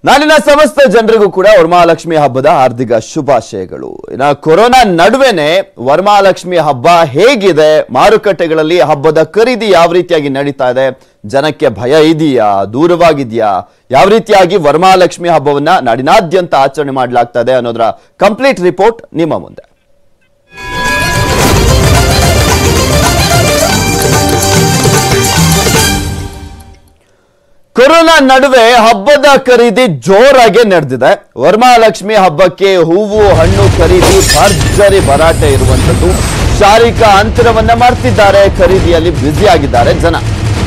ನಾಡಿನ ಸಮಸ್ತ ಜನರಿಗೂ ಕೂಡ ವರಮಹಾಲಕ್ಷ್ಮಿ ಹಬ್ಬದ ಹಾರ್ದಿಕ ಶುಭಾಶಯಗಳು ಇನ್ನ ಕೊರೋನಾ ನಡುವೆನೆ ವರಮಹಾಲಕ್ಷ್ಮಿ ಹಬ್ಬ ಹೇಗಿದೆ ಮಾರುಕಟ್ಟೆಗಳಲ್ಲಿ ಹಬ್ಬದ ಖರೀದಿ ಯಾವ ರೀತಿಯಾಗಿ ನಡೀತಾ ಇದೆ ಜನಕ್ಕೆ ಭಯ ಇದೆಯಾ ದೂರವಾಗಿದೆಯಾ ಯಾವ ರೀತಿಯಾಗಿ ವರಮಹಾಲಕ್ಷ್ಮಿ ಹಬ್ಬವನ್ನ ನಾಡಿನಾದ್ಯಂತ ಆಚರಣೆ ಮಾಡಲಾಗ್ತಾ ಇದೆ ಅನ್ನೋದರ ಕಂಪ್ಲೀಟ್ ರಿಪೋರ್ಟ್ ನಿಮ್ಮ ಮುಂದೆ ಕೊರೋನಾ ನಡುವೆ ಹಬ್ಬದ ಖರೀದಿ ಜೋರಾಗಿ ನಡೆದಿದೆ ವರಮಹಾಲಕ್ಷ್ಮಿ ಹಬ್ಬಕ್ಕೆ ಹೂವು ಹಣ್ಣು ಖರೀದಿ ಭರ್ಜರಿ ಭರಾಟೆ ಇರುವಂತದ್ದು ಶಾರೀರಿಕ ಅಂತರವನ್ನ ಮಾಡ್ತಿದ್ದಾರೆ ಖರೀದಿಯಲ್ಲಿ ಬ್ಯುಸಿ ಆಗಿದ್ದಾರೆ ಜನ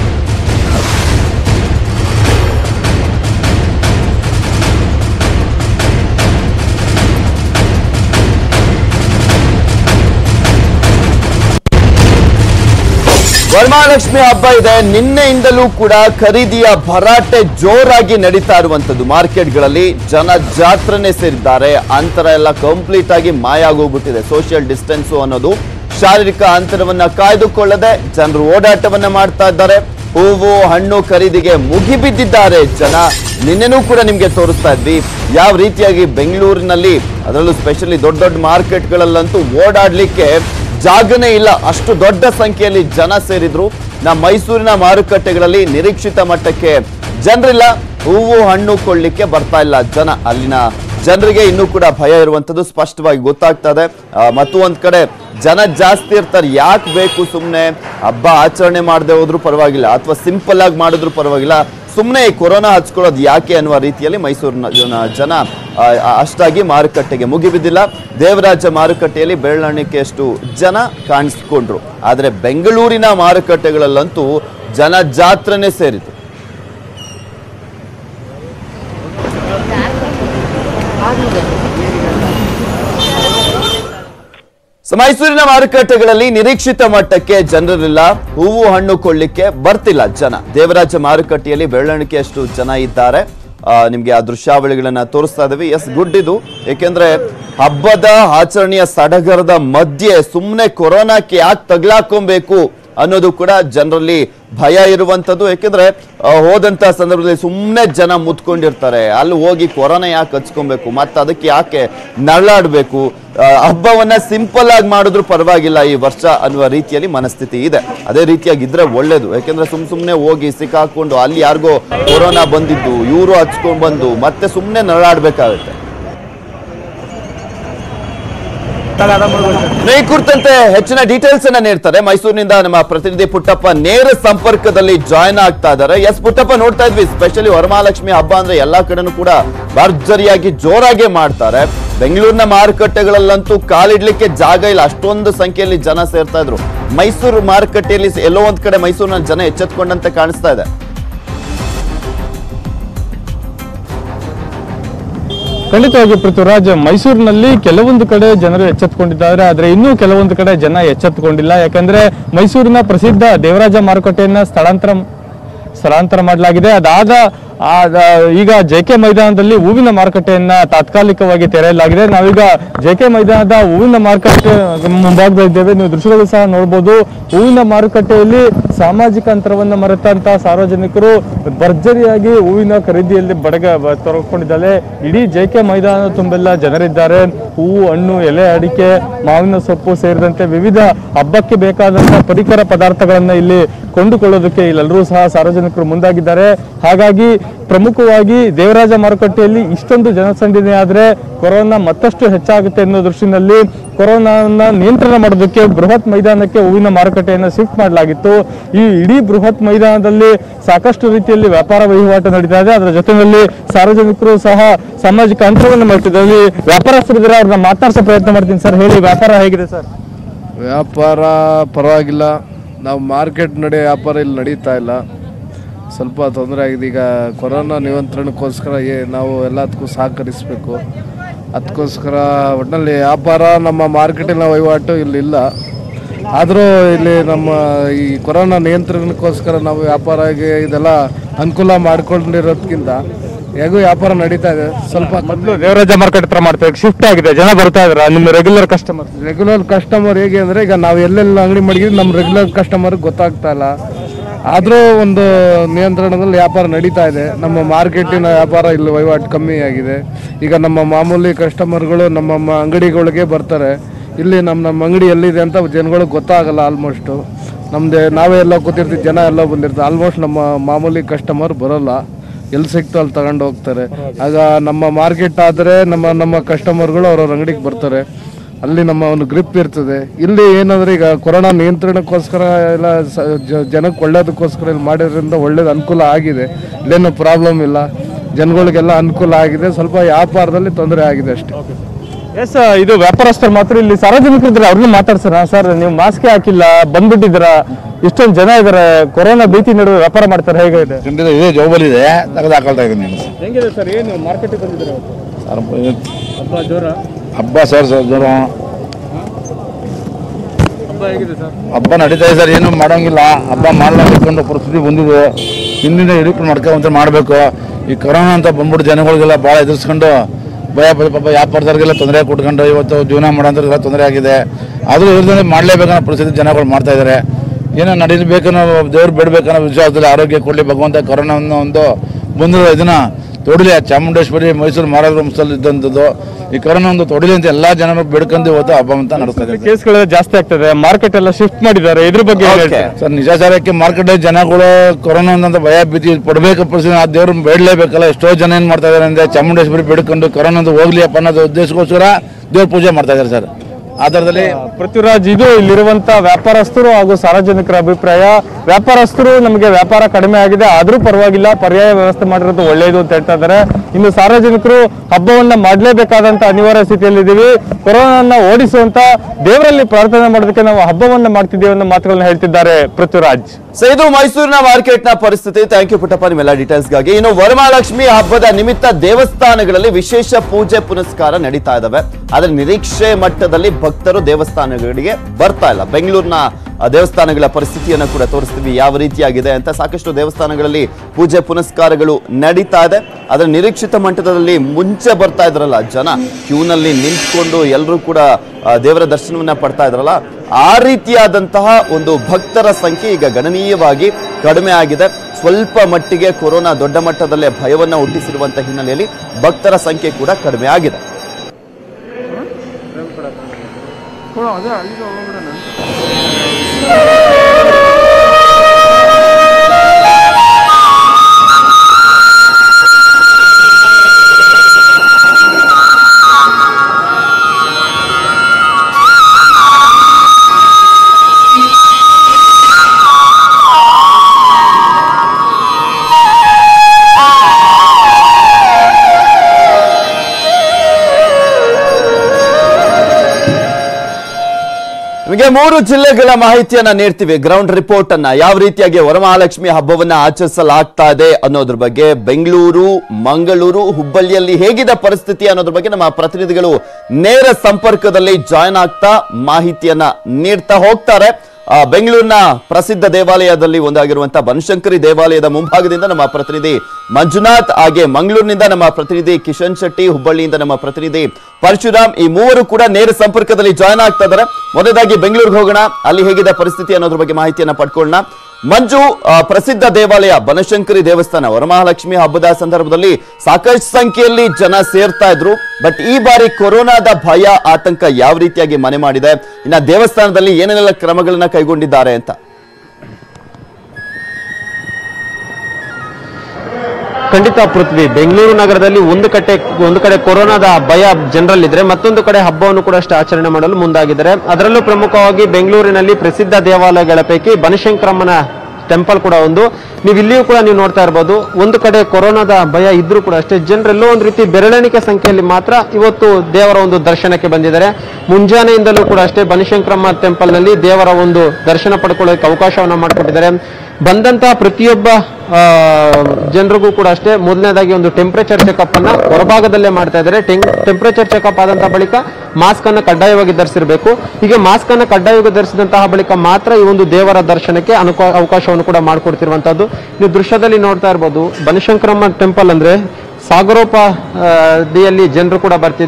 ವರಮಹಾಲಕ್ಷ್ಮಿ ಹಬ್ಬ ಇದೆ ನಿನ್ನೆಯಿಂದಲೂ ಕೂಡ ಖರೀದಿಯ ಭರಾಟೆ ಜೋರಾಗಿ ನಡೀತಾ ಇರುವಂತದ್ದು ಮಾರ್ಕೆಟ್ಗಳಲ್ಲಿ ಜನ ಜಾತ್ರನೆ ಸೇರಿದ್ದಾರೆ ಅಂತರ ಎಲ್ಲ ಕಂಪ್ಲೀಟ್ ಆಗಿ ಮಾಯ ಆಗೋಗ್ಬಿಟ್ಟಿದೆ ಸೋಷಿಯಲ್ ಡಿಸ್ಟೆನ್ಸ್ ಅನ್ನೋದು ಶಾರೀರಿಕ ಅಂತರವನ್ನ ಕಾಯ್ದುಕೊಳ್ಳದೆ ಜನರು ಓಡಾಟವನ್ನ ಮಾಡ್ತಾ ಇದ್ದಾರೆ ಹೂವು ಹಣ್ಣು ಖರೀದಿಗೆ ಮುಗಿಬಿದ್ದಿದ್ದಾರೆ ಜನ ನಿನ್ನೆನೂ ಕೂಡ ನಿಮ್ಗೆ ತೋರಿಸ್ತಾ ಇದ್ವಿ ಯಾವ ರೀತಿಯಾಗಿ ಬೆಂಗಳೂರಿನಲ್ಲಿ ಅದರಲ್ಲೂ ಸ್ಪೆಷಲಿ ದೊಡ್ಡ ದೊಡ್ಡ ಮಾರ್ಕೆಟ್ಗಳಲ್ಲಂತೂ ಓಡಾಡ್ಲಿಕ್ಕೆ ಜಾಗನೇ ಇಲ್ಲ ಅಷ್ಟು ದೊಡ್ಡ ಸಂಖ್ಯೆಯಲ್ಲಿ ಜನ ಸೇರಿದ್ರು ನಮ್ಮ ಮೈಸೂರಿನ ಮಾರುಕಟ್ಟೆಗಳಲ್ಲಿ ನಿರೀಕ್ಷಿತ ಮಟ್ಟಕ್ಕೆ ಜನರಿಲ್ಲ ಹೂವು ಹಣ್ಣು ಕೊಳ್ಳಿಕ್ಕೆ ಬರ್ತಾ ಇಲ್ಲ ಜನ ಅಲ್ಲಿನ ಜನರಿಗೆ ಇನ್ನೂ ಕೂಡ ಭಯ ಇರುವಂತದ್ದು ಸ್ಪಷ್ಟವಾಗಿ ಗೊತ್ತಾಗ್ತಾ ಇದೆ ಆ, ಮತ್ತು ಒಂದ್ ಕಡೆ ಜನ ಜಾಸ್ತಿ ಇರ್ತಾರೆ ಯಾಕೆ ಬೇಕು ಸುಮ್ಮನೆ ಹಬ್ಬ ಆಚರಣೆ ಮಾಡದೆ ಹೋದ್ರೂ ಪರವಾಗಿಲ್ಲ ಅಥವಾ ಸಿಂಪಲ್ ಆಗಿ ಮಾಡಿದ್ರು ಪರವಾಗಿಲ್ಲ ಸುಮ್ಮನೆ ಈ ಕೊರೋನಾ ಹಚ್ಕೊಳ್ಳೋದು ಯಾಕೆ ಅನ್ನುವ ರೀತಿಯಲ್ಲಿ ಮೈಸೂರಿನ ಜನ ಜನ ಆ, ಆ, ಅಷ್ಟಾಗಿ ಮಾರುಕಟ್ಟೆಗೆ ಮುಗಿಬಿದ್ದಿಲ್ಲ ದೇವರಾಜ ಮಾರುಕಟ್ಟೆಯಲ್ಲಿ ಬೆರಳಿಕೆಯಷ್ಟು ಜನ ಕಾಣಿಸ್ಕೊಂಡ್ರು ಆದರೆ ಬೆಂಗಳೂರಿನ ಮಾರುಕಟ್ಟೆಗಳಲ್ಲಂತೂ ಜನ ಜಾತ್ರನೇ ಸೇರಿತು ಸೊ ಮೈಸೂರಿನ ಮಾರುಕಟ್ಟೆಗಳಲ್ಲಿ ನಿರೀಕ್ಷಿತ ಮಟ್ಟಕ್ಕೆ ಜನರಿಲ್ಲ ಹೂವು ಹಣ್ಣು ಕೊಳ್ಳಿಕ್ಕೆ ಬರ್ತಿಲ್ಲ ಜನ ದೇವರಾಜ ಮಾರುಕಟ್ಟೆಯಲ್ಲಿ ಬೆರಳಿಕೆಯಷ್ಟು ಜನ ಇದ್ದಾರೆ ಆ, ನಿಮ್ಗೆ ಆ ದೃಶ್ಯಾವಳಿಗಳನ್ನ ತೋರಿಸ್ತಾ ಇದ್ದೀವಿ ಎಸ್ ಗುಡ್ ಇದು ಏಕೆಂದ್ರೆ ಹಬ್ಬದ ಆಚರಣೆಯ ಸಡಗರದ ಮಧ್ಯೆ ಸುಮ್ಮನೆ ಕೊರೋನಾಕ್ಕೆ ಯಾಕೆ ತಗ್ಲಾಕೊಬೇಕು ಅನ್ನೋದು ಕೂಡ ಜನರಲ್ಲಿ ಭಯ ಇರುವಂತದ್ದು ಯಾಕೆಂದ್ರೆ ಆ, ಹೋದಂತ ಸಂದರ್ಭದಲ್ಲಿ ಸುಮ್ಮನೆ ಜನ ಮುತ್ಕೊಂಡಿರ್ತಾರೆ ಅಲ್ಲಿ ಹೋಗಿ ಕೊರೋನಾ ಯಾಕೆ ಹಚ್ಕೊಬೇಕು ಮತ್ತೆ ಅದಕ್ಕೆ ಯಾಕೆ ನರಳಾಡ್ಬೇಕು ಆ, ಹಬ್ಬವನ್ನ ಸಿಂಪಲ್ ಆಗಿ ಮಾಡಿದ್ರು ಪರವಾಗಿಲ್ಲ ಈ ವರ್ಷ ಅನ್ನುವ ರೀತಿಯಲ್ಲಿ ಮನಸ್ಥಿತಿ ಇದೆ ಅದೇ ರೀತಿಯಾಗಿ ಇದ್ರೆ ಒಳ್ಳೇದು ಯಾಕೆಂದ್ರೆ ಸುಮ್ ಸುಮ್ನೆ ಹೋಗಿ ಸಿಕ್ಕಾಕೊಂಡು ಅಲ್ಲಿ ಯಾರಿಗೋ ಕೊರೋನಾ ಬಂದಿದ್ದು ಇವರು ಹಚ್ಕೊಂಡ್ ಬಂದು ಮತ್ತೆ ಸುಮ್ಮನೆ ನರಳಾಡ್ಬೇಕಾಗುತ್ತೆ ಈ ಕುರಿತಂತೆ ಹೆಚ್ಚಿನ ಡೀಟೇಲ್ಸ್ ಅನ್ನ ನೀಡ್ತಾರೆ ಮೈಸೂರಿನಿಂದ ನಮ್ಮ ಪ್ರತಿನಿಧಿ ಪುಟ್ಟಪ್ಪ ನೇರ ಸಂಪರ್ಕದಲ್ಲಿ ಜಾಯ್ನ್ ಆಗ್ತಾ ಇದ್ದಾರೆ ಎಸ್ ಪುಟ್ಟಪ್ಪ ನೋಡ್ತಾ ಇದ್ವಿ ಸ್ಪೆಷಲಿ ವರಮಹಾಲಕ್ಷ್ಮಿ ಹಬ್ಬ ಅಂದ್ರೆ ಎಲ್ಲಾ ಕಡೆನೂ ಕೂಡ ಭರ್ಜರಿಯಾಗಿ ಜೋರಾಗಿ ಮಾಡ್ತಾರೆ ಬೆಂಗಳೂರಿನ ಮಾರುಕಟ್ಟೆಗಳಲ್ಲಂತೂ ಕಾಲಿಡ್ಲಿಕ್ಕೆ ಜಾಗ ಇಲ್ಲ ಅಷ್ಟೊಂದು ಸಂಖ್ಯೆಯಲ್ಲಿ ಜನ ಸೇರ್ತಾ ಇದ್ರು ಮೈಸೂರು ಮಾರುಕಟ್ಟೆಯಲ್ಲಿ ಎಲ್ಲೋ ಒಂದ್ ಕಡೆ ಮೈಸೂರಿನ ಜನ ಎಚ್ಚೆತ್ಕೊಂಡಂತೆ ಕಾಣಿಸ್ತಾ ಇದೆ ಖಂಡಿತವಾಗಿ ಪೃಥ್ವಿರಾಜ್ ಮೈಸೂರಿನಲ್ಲಿ ಕೆಲವೊಂದು ಕಡೆ ಜನರು ಎಚ್ಚೆತ್ತುಕೊಂಡಿದ್ದಾರೆ ಆದ್ರೆ ಇನ್ನೂ ಕೆಲವೊಂದು ಕಡೆ ಜನ ಎಚ್ಚೆತ್ತುಕೊಂಡಿಲ್ಲ ಯಾಕಂದ್ರೆ ಮೈಸೂರಿನ ಪ್ರಸಿದ್ಧ ದೇವರಾಜ ಮಾರುಕಟ್ಟೆಯನ್ನ ಸ್ಥಳಾಂತರ ಸ್ಥಳಾಂತರ ಮಾಡಲಾಗಿದೆ ಅದಾದ ಆದ- ಈಗ ಜೆ ಕೆ ಮೈದಾನದಲ್ಲಿ ಹೂವಿನ ಮಾರುಕಟ್ಟೆಯನ್ನ ತಾತ್ಕಾಲಿಕವಾಗಿ ತೆರೆಯಲಾಗಿದೆ ನಾವೀಗ ಜೆ ಕೆ ಮೈದಾನದ ಹೂವಿನ ಮಾರುಕಟ್ಟೆ ಮುಂಭಾಗದಲ್ಲಿ ಇದ್ದೇವೆ ನೀವು ದೃಶ್ಯಗಳು ಸಹ ನೋಡಬಹುದು ಹೂವಿನ ಮಾರುಕಟ್ಟೆಯಲ್ಲಿ ಸಾಮಾಜಿಕ ಅಂತರವನ್ನ ಮರೆತಂತ ಸಾರ್ವಜನಿಕರು ಭರ್ಜರಿಯಾಗಿ ಹೂವಿನ ಖರೀದಿಯಲ್ಲಿ ಬಡಗ ಬ- ತೊಡಕೊಂಡಿದ್ದಾರೆ ಇಡೀ ಜೆ ಕೆ ಮೈದಾನ ತುಂಬೆಲ್ಲ ಜನರಿದ್ದಾರೆ ಹೂವು ಹಣ್ಣು ಎಲೆ ಅಡಿಕೆ ಮಾವಿನ ಸೊಪ್ಪು ಸೇರಿದಂತೆ ವಿವಿಧ ಹಬ್ಬಕ್ಕೆ ಬೇಕಾದಂತಹ ಪರಿಕರ ಪದಾರ್ಥಗಳನ್ನ ಇಲ್ಲಿ ಕೊಂಡುಕೊಳ್ಳೋದಕ್ಕೆ ಇಲ್ಲೆಲ್ಲರೂ ಸಹ ಸಾರ್ವಜನಿಕರು ಮುಂದಾಗಿದ್ದಾರೆ ಹಾಗಾಗಿ ಪ್ರಮುಖವಾಗಿ ದೇವರಾಜ ಮಾರುಕಟ್ಟೆಯಲ್ಲಿ ಇಷ್ಟೊಂದು ಜನಸಂದಣಿ ಆದ್ರೆ ಕೊರೋನಾ ಮತ್ತಷ್ಟು ಹೆಚ್ಚಾಗುತ್ತೆ ಅನ್ನೋ ದೃಷ್ಟಿನಲ್ಲಿ ಕೊರೋನಾನ ನಿಯಂತ್ರಣ ಮಾಡೋದಕ್ಕೆ ಬೃಹತ್ ಮೈದಾನಕ್ಕೆ ಹೂವಿನ ಮಾರುಕಟ್ಟೆಯನ್ನು ಶಿಫ್ಟ್ ಮಾಡಲಾಗಿತ್ತು ಈ ಇಡೀ ಬೃಹತ್ ಮೈದಾನದಲ್ಲಿ ಸಾಕಷ್ಟು ರೀತಿಯಲ್ಲಿ ವ್ಯಾಪಾರ ವಹಿವಾಟು ನಡೀತಾ ಇದೆ ಅದರ ಜೊತೆಯಲ್ಲಿ ಸಾರ್ವಜನಿಕರು ಸಹ ಸಾಮಾಜಿಕ ಅಂತರವನ್ನು ಮಾಡ್ತಿದ್ದಾರೆ ವ್ಯಾಪಾರಸ್ಥರಿದ್ದಾರೆ ಅವ್ರನ್ನ ಮಾತಾಡ್ಸೋ ಪ್ರಯತ್ನ ಮಾಡ್ತೀನಿ ಸರ್ ಹೇಳಿ ವ್ಯಾಪಾರ ಹೇಗಿದೆ ಸರ್ ವ್ಯಾಪಾರ ಪರವಾಗಿಲ್ಲ ನಾವು ಮಾರ್ಕೆಟ್ ನಡೆ ವ್ಯಾಪಾರ ಇಲ್ಲಿ ನಡೀತಾ ಇಲ್ಲ ಸ್ವಲ್ಪ ತೊಂದರೆ ಆಗಿದೆ ಈಗ ಕೊರೋನಾ ನಿಯಂತ್ರಣಕ್ಕೋಸ್ಕರ ಏ ನಾವು ಎಲ್ಲದಕ್ಕೂ ಸಹಕರಿಸಬೇಕು ಅದಕ್ಕೋಸ್ಕರ ಒಟ್ಟಿನಲ್ಲಿ ವ್ಯಾಪಾರ ನಮ್ಮ ಮಾರ್ಕೆಟಿನ ವಹಿವಾಟು ಇಲ್ಲಿ ಇಲ್ಲ ಆದರೂ ಇಲ್ಲಿ ನಮ್ಮ ಈ ಕೊರೋನಾ ನಿಯಂತ್ರಣಕ್ಕೋಸ್ಕರ ನಾವು ವ್ಯಾಪಾರಕ್ಕೆ ಇದೆಲ್ಲ ಅನುಕೂಲ ಮಾಡ್ಕೊಂಡಿರೋದ್ಕಿಂತ ಹೇಗೂ ವ್ಯಾಪಾರ ನಡೀತಾ ಇದೆ ಸ್ವಲ್ಪ ಮೊದಲು ದೇವರಾಜ ಮಾರ್ಕೆಟ್ ಹತ್ರ ಮಾಡ್ತಾ ಶಿಫ್ಟ್ ಆಗಿದೆ ಜನ ಬರ್ತಾ ಇದ್ರ ನಿಮ್ಮ ರೆಗ್ಯುಲರ್ ಕಸ್ಟಮರ್ ರೆಗ್ಯುಲರ್ ಕಸ್ಟಮರ್ ಹೇಗೆ ಅಂದರೆ ಈಗ ನಾವು ಎಲ್ಲೆಲ್ಲ ಅಂಗಡಿ ಮಾಡಿದ್ವಿ ನಮ್ಮ ರೆಗ್ಯುಲರ್ ಕಸ್ಟಮರ್ ಗೊತ್ತಾಗ್ತಾ ಇಲ್ಲ ಆದರೂ ಒಂದು ನಿಯಂತ್ರಣದಲ್ಲಿ ವ್ಯಾಪಾರ ನಡೀತಾ ಇದೆ ನಮ್ಮ ಮಾರ್ಕೆಟಿನ ವ್ಯಾಪಾರ ಇಲ್ಲಿ ವಹಿವಾಟು ಕಮ್ಮಿ ಆಗಿದೆ ಈಗ ನಮ್ಮ ಮಾಮೂಲಿ ಕಸ್ಟಮರ್ಗಳು ನಮ್ಮ ಮ- ಅಂಗಡಿಗಳಿಗೆ ಬರ್ತಾರೆ ಇಲ್ಲಿ ನಮ್ಮ ನಮ್ಮ ಅಂಗಡಿ ಎಲ್ಲಿದೆ ಅಂತ ಜನಗಳಿಗೆ ಗೊತ್ತಾಗಲ್ಲ ಆಲ್ಮೋಸ್ಟು ನಮ್ಮದೇ ನಾವೇ ಎಲ್ಲ ಕೂತಿರ್ತೀವಿ ಜನ ಎಲ್ಲ ಬಂದಿರ್ತಾರೆ ಆಲ್ಮೋಸ್ಟ್ ನಮ್ಮ ಮಾಮೂಲಿ ಕಸ್ಟಮರ್ ಬರೋಲ್ಲ ಎಲ್ಲಿ ಸಿಕ್ತು ಅಲ್ಲಿ ತಗೊಂಡು ಹೋಗ್ತಾರೆ ಆಗ ನಮ್ಮ ಮಾರ್ಕೆಟ್ ಆದರೆ ನಮ್ಮ ನಮ್ಮ ಕಸ್ಟಮರ್ಗಳು ಅವ್ರವ್ರ ಅಂಗಡಿಗೆ ಬರ್ತಾರೆ ಅಲ್ಲಿ ನಮ್ಮ ಒಂದು ಗ್ರಿಪ್ ಇರ್ತದೆ ಇಲ್ಲಿ ಏನಂದ್ರೆ ಈಗ ಕೊರೋನಾ ನಿಯಂತ್ರಣಕ್ಕೋಸ್ಕರ ಎಲ್ಲ ಸ- ಜ- ಜನಕ್ಕೆ ಒಳ್ಳೇದಕ್ಕೋಸ್ಕರ ಇಲ್ಲಿ ಮಾಡಿದ್ರಿಂದ ಒಳ್ಳೇದು ಅನುಕೂಲ ಆಗಿದೆ ಇಲ್ಲೇನು ಪ್ರಾಬ್ಲಮ್ ಇಲ್ಲ ಜನಗಳಿಗೆಲ್ಲ ಅನುಕೂಲ ಆಗಿದೆ ಸ್ವಲ್ಪ ವ್ಯಾಪಾರದಲ್ಲಿ ತೊಂದರೆ ಆಗಿದೆ ಅಷ್ಟೇ ಎಸ್ ಇದು ವ್ಯಾಪಾರಸ್ಥರು ಮಾತ್ರ ಇಲ್ಲಿ ಸಾರ್ವಜನಿಕರು ಇದ್ರೆ ಅವ್ರನ್ನ ಮಾತಾಡ್ಸೋಣ ಸರ್ ನೀವು ಮಾಸ್ಕ್ ಹಾಕಿಲ್ಲ ಬಂದ್ಬಿಟ್ಟಿದ್ದೀರಾ ಇಷ್ಟೊಂದು ಜನ ಇದಾರೆ ಕೊರೋನಾ ಭೀತಿ ನಡುವೆ ವ್ಯಾಪಾರ ಮಾಡ್ತಾರೆ ಹೇಗೆ ಇದೆ ಖಂಡಿತ ಇದೇ ಜಾಬಲ್ ಇದೆ ತೆಗೆದು ಹಾಕೊಳ್ತಾ ಇದ್ದೀನಿ ನಾನು ಹೆಂಗಿದೆ ಸರ್ ಏನು ಮಾರ್ಕೆಟಿಗೆ ಬಂದಿದ್ದಾರೆ ಸರ್ ಹಬ್ಬ ಜೋರ ಹಬ್ಬ ಸರ್ ಸರ್ ಜೋರು ಹಬ್ಬ ಹೇಗಿದೆ ಸರ್ ಹಬ್ಬ ನಡೀತಾ ಇದೆ ಸರ್ ಏನು ಮಾಡೋಂಗಿಲ್ಲ ಹಬ್ಬ ಮಾಡಲಾಗಿಕೊಂಡು ಪರಿಸ್ಥಿತಿ ಬಂದಿದೆ ಹಿಂದಿನ ಹಿಡಿಕೊಂಡು ಮಾಡ್ಕೊಂತ ಮಾಡಬೇಕು ಈ ಕೊರೋನಾ ಅಂತ ಬಂದ್ಬಿಟ್ಟು ಜನಗಳಿಗೆಲ್ಲ ಭಾಳ ಎದುರಿಸ್ಕೊಂಡು ಭಯ ಭಯ ಪಾಪ ವ್ಯಾಪಾರದವ್ರಿಗೆಲ್ಲ ತೊಂದರೆ ಕೊಟ್ಕೊಂಡು ಇವತ್ತು ಜೀವನ ಮಾಡೋಂಥವ್ರಿಗೆಲ್ಲ ತೊಂದರೆ ಆಗಿದೆ ಆದರೂ ಇವ್ರದ್ದೇ ಮಾಡಲೇಬೇಕನ್ನೋ ಪರಿಸ್ಥಿತಿ ಜನಗಳು ಮಾಡ್ತಾ ಇದ್ದಾರೆ ಏನೋ ನಡೀಬೇಕನ್ನೋ ದೇವ್ರು ಬಿಡ್ಬೇಕನ್ನೋ ವಿಶ್ವಾಸದಲ್ಲಿ ಆರೋಗ್ಯ ಕೊಡಲಿ ಭಗವಂತ ಕೊರೋನಾ ಅನ್ನೋ ಒಂದು ಬಂದಿರೋ ಇದನ್ನ ತೊಡಲಿ ಚಾಮುಂಡೇಶ್ವರಿ ಮೈಸೂರು ಮಹಾರಾಜ ವಂಶದಲ್ಲಿ ಇದ್ದಂಥದ್ದು ಈ ಕೊರೋನಾ ಒಂದು ತೊಡಲಿ ಅಂತ ಎಲ್ಲಾ ಜನರು ಬೇಡ್ಕೊಂಡು ಇವತ್ತು ಹಬ್ಬ ಅಂತ ನಡೆಸ್ತಾ ಇದ್ದಾರೆ ಕೇಸ್ಗಳು ಜಾಸ್ತಿ ಆಗ್ತದೆ ಮಾರ್ಕೆಟ್ ಎಲ್ಲ ಶಿಫ್ಟ್ ಮಾಡಿದ್ದಾರೆ ಇದ್ರ ಬಗ್ಗೆ ಏನ್ Okay. ಹೇಳ್ತೀರಾ? ಸರ್ ನಿಜಾಚಾರಕ್ಕೆ ಮಾರ್ಕೆಟ್ ಜನಗಳು ಕೊರೋನಾ ಅಂತ ಭಯ ಭೀತಿ ಪಡಬೇಕು ಪರಿಸ್ಥಿತಿ ಆ ದೇವ್ರು ಬೇಡಲೇಬೇಕಲ್ಲ ಎಷ್ಟೋ ಜನ ಏನ್ ಮಾಡ್ತಾ ಇದಾರೆ ಅಂದ್ರೆ ಚಾಮುಂಡೇಶ್ವರಿ ಬೇಡ್ಕೊಂಡು ಕೊರೋನಾ ಅಂತ ಹೋಗ್ಲಿ ಅಪ್ಪ ಅನ್ನೋದು ಉದ್ದೇಶಕ್ಕೋಸ್ಕರ ದೇವ್ರ ಪೂಜೆ ಮಾಡ್ತಾ ಇದ್ದಾರೆ ಸರ್ ಆ ಥರದಲ್ಲಿ ಪೃಥ್ವಿರಾಜ್ ಇದು ಇಲ್ಲಿರುವಂತ ವ್ಯಾಪಾರಸ್ಥರು ಹಾಗೂ ಸಾರ್ವಜನಿಕರ ಅಭಿಪ್ರಾಯ ವ್ಯಾಪಾರಸ್ಥರು ನಮಗೆ ವ್ಯಾಪಾರ ಕಡಿಮೆ ಆಗಿದೆ ಆದ್ರೂ ಪರವಾಗಿಲ್ಲ ಪರ್ಯಾಯ ವ್ಯವಸ್ಥೆ ಮಾಡಿರೋದು ಒಳ್ಳೆಯದು ಅಂತ ಹೇಳ್ತಾ ಇದ್ದಾರೆ ಇನ್ನು ಸಾರ್ವಜನಿಕರು ಹಬ್ಬವನ್ನ ಮಾಡಲೇಬೇಕಾದಂತ ಅನಿವಾರ್ಯ ಸ್ಥಿತಿಯಲ್ಲಿ ಇದೀವಿ ಕೊರೋನಾನ ಓಡಿಸುವಂತ ದೇವರಲ್ಲಿ ಪ್ರಾರ್ಥನೆ ಮಾಡೋದಕ್ಕೆ ನಾವು ಹಬ್ಬವನ್ನ ಮಾಡ್ತಿದ್ದೀವಿ ಅನ್ನೋ ಮಾತುಗಳನ್ನ ಹೇಳ್ತಿದ್ದಾರೆ ಪೃಥ್ವಿರಾಜ್ ಸೊ ಇದು ಮೈಸೂರಿನ ಮಾರ್ಕೆಟ್ ನ ಪರಿಸ್ಥಿತಿ ಥ್ಯಾಂಕ್ ಯು ಪುಟ್ಟಪ್ಪ ನಿಮ್ಮೆಲ್ಲ ಡೀಟೇಲ್ಸ್ ಗಾಗಿ ಇನ್ನು ವರಮಹಾಲಕ್ಷ್ಮಿ ಹಬ್ಬದ ನಿಮಿತ್ತ ದೇವಸ್ಥಾನಗಳಲ್ಲಿ ವಿಶೇಷ ಪೂಜೆ ಪುನಸ್ಕಾರ ನಡೀತಾ ಇದಾವೆ ಆದ್ರೆ ನಿರೀಕ್ಷೆ ಮಟ್ಟದಲ್ಲಿ ಭಕ್ತರು ದೇವಸ್ಥಾನಗಳಿಗೆ ಬರ್ತಾ ಇಲ್ಲ ಬೆಂಗಳೂರಿನ ಆ, ದೇವಸ್ಥಾನಗಳ ಪರಿಸ್ಥಿತಿಯನ್ನು ಕೂಡ ತೋರಿಸ್ತೀವಿ ಯಾವ ರೀತಿಯಾಗಿದೆ ಅಂತ ಸಾಕಷ್ಟು ದೇವಸ್ಥಾನಗಳಲ್ಲಿ ಪೂಜೆ ಪುನಸ್ಕಾರಗಳು ನಡೀತಾ ಇದೆ ಆದ್ರೆ ನಿರೀಕ್ಷಿತ ಮಟ್ಟದಲ್ಲಿ ಮುಂಚೆ ಬರ್ತಾ ಇದ್ರಲ್ಲ ಜನ ಕ್ಯೂನಲ್ಲಿ ನಿಂತ್ಕೊಂಡು ಎಲ್ಲರೂ ಕೂಡ ಆ, ದೇವರ ದರ್ಶನವನ್ನ ಪಡ್ತಾ ಇದ್ರಲ್ಲ ಆ ರೀತಿಯಾದಂತಹ ಒಂದು ಭಕ್ತರ ಸಂಖ್ಯೆ ಈಗ ಗಣನೀಯವಾಗಿ ಕಡಿಮೆ ಆಗಿದೆ ಸ್ವಲ್ಪ ಮಟ್ಟಿಗೆ ಕೊರೋನಾ ದೊಡ್ಡ ಮಟ್ಟದಲ್ಲೇ ಭಯವನ್ನ ಹುಟ್ಟಿಸಿರುವಂತಹ ಹಿನ್ನೆಲೆಯಲ್ಲಿ ಭಕ್ತರ ಸಂಖ್ಯೆ ಕೂಡ ಕಡಿಮೆ ಆಗಿದೆ ನಿಮಗೆ ಮೂರು ಜಿಲ್ಲೆಗಳ ಮಾಹಿತಿಯನ್ನ ನೀಡ್ತೀವಿ ಗ್ರೌಂಡ್ ರಿಪೋರ್ಟ್ ಅನ್ನ ಯಾವ ರೀತಿಯಾಗಿ ವರಮಹಾಲಕ್ಷ್ಮಿ ಹಬ್ಬವನ್ನ ಆಚರಿಸಲಾಗ್ತಾ ಇದೆ ಅನ್ನೋದ್ರ ಬಗ್ಗೆ ಬೆಂಗಳೂರು ಮಂಗಳೂರು ಹುಬ್ಬಳ್ಳಿಯಲ್ಲಿ ಹೇಗಿದೆ ಪರಿಸ್ಥಿತಿ ಅನ್ನೋದ್ರ ಬಗ್ಗೆ ನಮ್ಮ ಪ್ರತಿನಿಧಿಗಳು ನೇರ ಸಂಪರ್ಕದಲ್ಲಿ ಜಾಯ್ನ್ ಆಗ್ತಾ ಮಾಹಿತಿಯನ್ನ ನೀಡ್ತಾ ಹೋಗ್ತಾರೆ ಆ, ಬೆಂಗಳೂರಿನ ಪ್ರಸಿದ್ಧ ದೇವಾಲಯದಲ್ಲಿ ಒಂದಾಗಿರುವಂತಹ ಬನಶಂಕರಿ ದೇವಾಲಯದ ಮುಂಭಾಗದಿಂದ ನಮ್ಮ ಪ್ರತಿನಿಧಿ ಮಂಜುನಾಥ್ ಹಾಗೆ ಮಂಗಳೂರಿನಿಂದ ನಮ್ಮ ಪ್ರತಿನಿಧಿ ಕಿಶನ್ ಶೆಟ್ಟಿ ಹುಬ್ಬಳ್ಳಿಯಿಂದ ನಮ್ಮ ಪ್ರತಿನಿಧಿ ಪರಶುರಾಮ್ ಈ ಮೂವರು ಕೂಡ ನೇರ ಸಂಪರ್ಕದಲ್ಲಿ ಜಾಯ್ನ್ ಆಗ್ತಾ ಇದ್ದಾರೆ ಮೊದಲಾಗಿ ಬೆಂಗಳೂರಿಗೆ ಹೋಗೋಣ ಅಲ್ಲಿ ಹೇಗಿದೆ ಪರಿಸ್ಥಿತಿ ಅನ್ನೋದ್ರ ಬಗ್ಗೆ ಮಾಹಿತಿಯನ್ನ ಪಡ್ಕೊಳ್ಳೋಣ ಮಂಜು ಆ, ಪ್ರಸಿದ್ಧ ದೇವಾಲಯ ಬನಶಂಕರಿ ದೇವಸ್ಥಾನ ವರಮಹಾಲಕ್ಷ್ಮಿ ಹಬ್ಬದ ಸಂದರ್ಭದಲ್ಲಿ ಸಾಕಷ್ಟು ಸಂಖ್ಯೆಯಲ್ಲಿ ಜನ ಸೇರ್ತಾ ಇದ್ರು ಬಟ್ ಈ ಬಾರಿ ಕೊರೋನಾದ ಭಯ ಆತಂಕ ಯಾವ ರೀತಿಯಾಗಿ ಮನೆ ಮಾಡಿದೆ ಇನ್ನ ದೇವಸ್ಥಾನದಲ್ಲಿ ಏನೇನೆಲ್ಲ ಕ್ರಮಗಳನ್ನ ಕೈಗೊಂಡಿದ್ದಾರೆ ಅಂತ ಖಂಡಿತ ಪೃಥ್ವಿ ಬೆಂಗಳೂರು ನಗರದಲ್ಲಿ ಒಂದು ಕಡೆ ಒಂದು ಕಡೆ ಕೊರೋನಾದ ಭಯ ಜನರಲ್ಲಿದ್ರೆ ಮತ್ತೊಂದು ಕಡೆ ಹಬ್ಬವನ್ನು ಕೂಡ ಅಷ್ಟೇ ಆಚರಣೆ ಮಾಡಲು ಮುಂದಾಗಿದ್ದಾರೆ ಅದರಲ್ಲೂ ಪ್ರಮುಖವಾಗಿ ಬೆಂಗಳೂರಿನಲ್ಲಿ ಪ್ರಸಿದ್ಧ ದೇವಾಲಯಗಳ ಪೈಕಿ ಬನಶಂಕರಮ್ಮನ ಟೆಂಪಲ್ ಕೂಡ ಒಂದು ನೀವು ಇಲ್ಲಿಯೂ ಕೂಡ ನೀವು ನೋಡ್ತಾ ಇರ್ಬೋದು ಒಂದು ಕಡೆ ಕೊರೋನಾದ ಭಯ ಇದ್ರೂ ಕೂಡ ಅಷ್ಟೇ ಜನರೆಲ್ಲೋ ಒಂದು ರೀತಿ ಬೆರಳೆಣಿಕೆ ಸಂಖ್ಯೆಯಲ್ಲಿ ಮಾತ್ರ ಇವತ್ತು ದೇವರ ಒಂದು ದರ್ಶನಕ್ಕೆ ಬಂದಿದ್ದಾರೆ ಮುಂಜಾನೆಯಿಂದಲೂ ಕೂಡ ಅಷ್ಟೇ ಬನಶಂಕರಮ್ಮ ಟೆಂಪಲ್ನಲ್ಲಿ ದೇವರ ಒಂದು ದರ್ಶನ ಪಡ್ಕೊಳ್ಳೋಕೆ ಅವಕಾಶವನ್ನ ಮಾಡಿಕೊಟ್ಟಿದ್ದಾರೆ ಬಂದಂತಹ ಪ್ರತಿಯೊಬ್ಬ ಆ, ಜನರಿಗೂ ಕೂಡ ಅಷ್ಟೇ ಮೊದಲನೇದಾಗಿ ಒಂದು ಟೆಂಪರೇಚರ್ ಚೆಕಪ್ ಅನ್ನ ಹೊರಭಾಗದಲ್ಲೇ ಮಾಡ್ತಾ ಇದ್ದಾರೆ ಟೆಂಪರೇಚರ್ ಚೆಕಪ್ ಆದಂತಹ ಬಳಿಕ ಮಾಸ್ಕ್ ಅನ್ನ ಕಡ್ಡಾಯವಾಗಿ ಧರಿಸಿರಬೇಕು ಹೀಗೆ ಮಾಸ್ಕ್ ಅನ್ನ ಕಡ್ಡಾಯವಾಗಿ ಧರಿಸಿದಂತಹ ಬಳಿಕ ಮಾತ್ರ ಈ ಒಂದು ದೇವರ ದರ್ಶನಕ್ಕೆ ಅನುಕೂ ಅವಕಾಶವನ್ನು ಕೂಡ ಮಾಡಿಕೊಡ್ತಿರುವಂತದ್ದು ನೀವು ದೃಶ್ಯದಲ್ಲಿ ನೋಡ್ತಾ ಇರ್ಬೋದು ಬನಶಂಕರಮ್ಮ ಟೆಂಪಲ್ ಅಂದ್ರೆ ಸಾಗರೋಪ ಆ, ದಿಯಲ್ಲಿ ಜನರು ಕೂಡ ಬರ್ತಿದ್ರು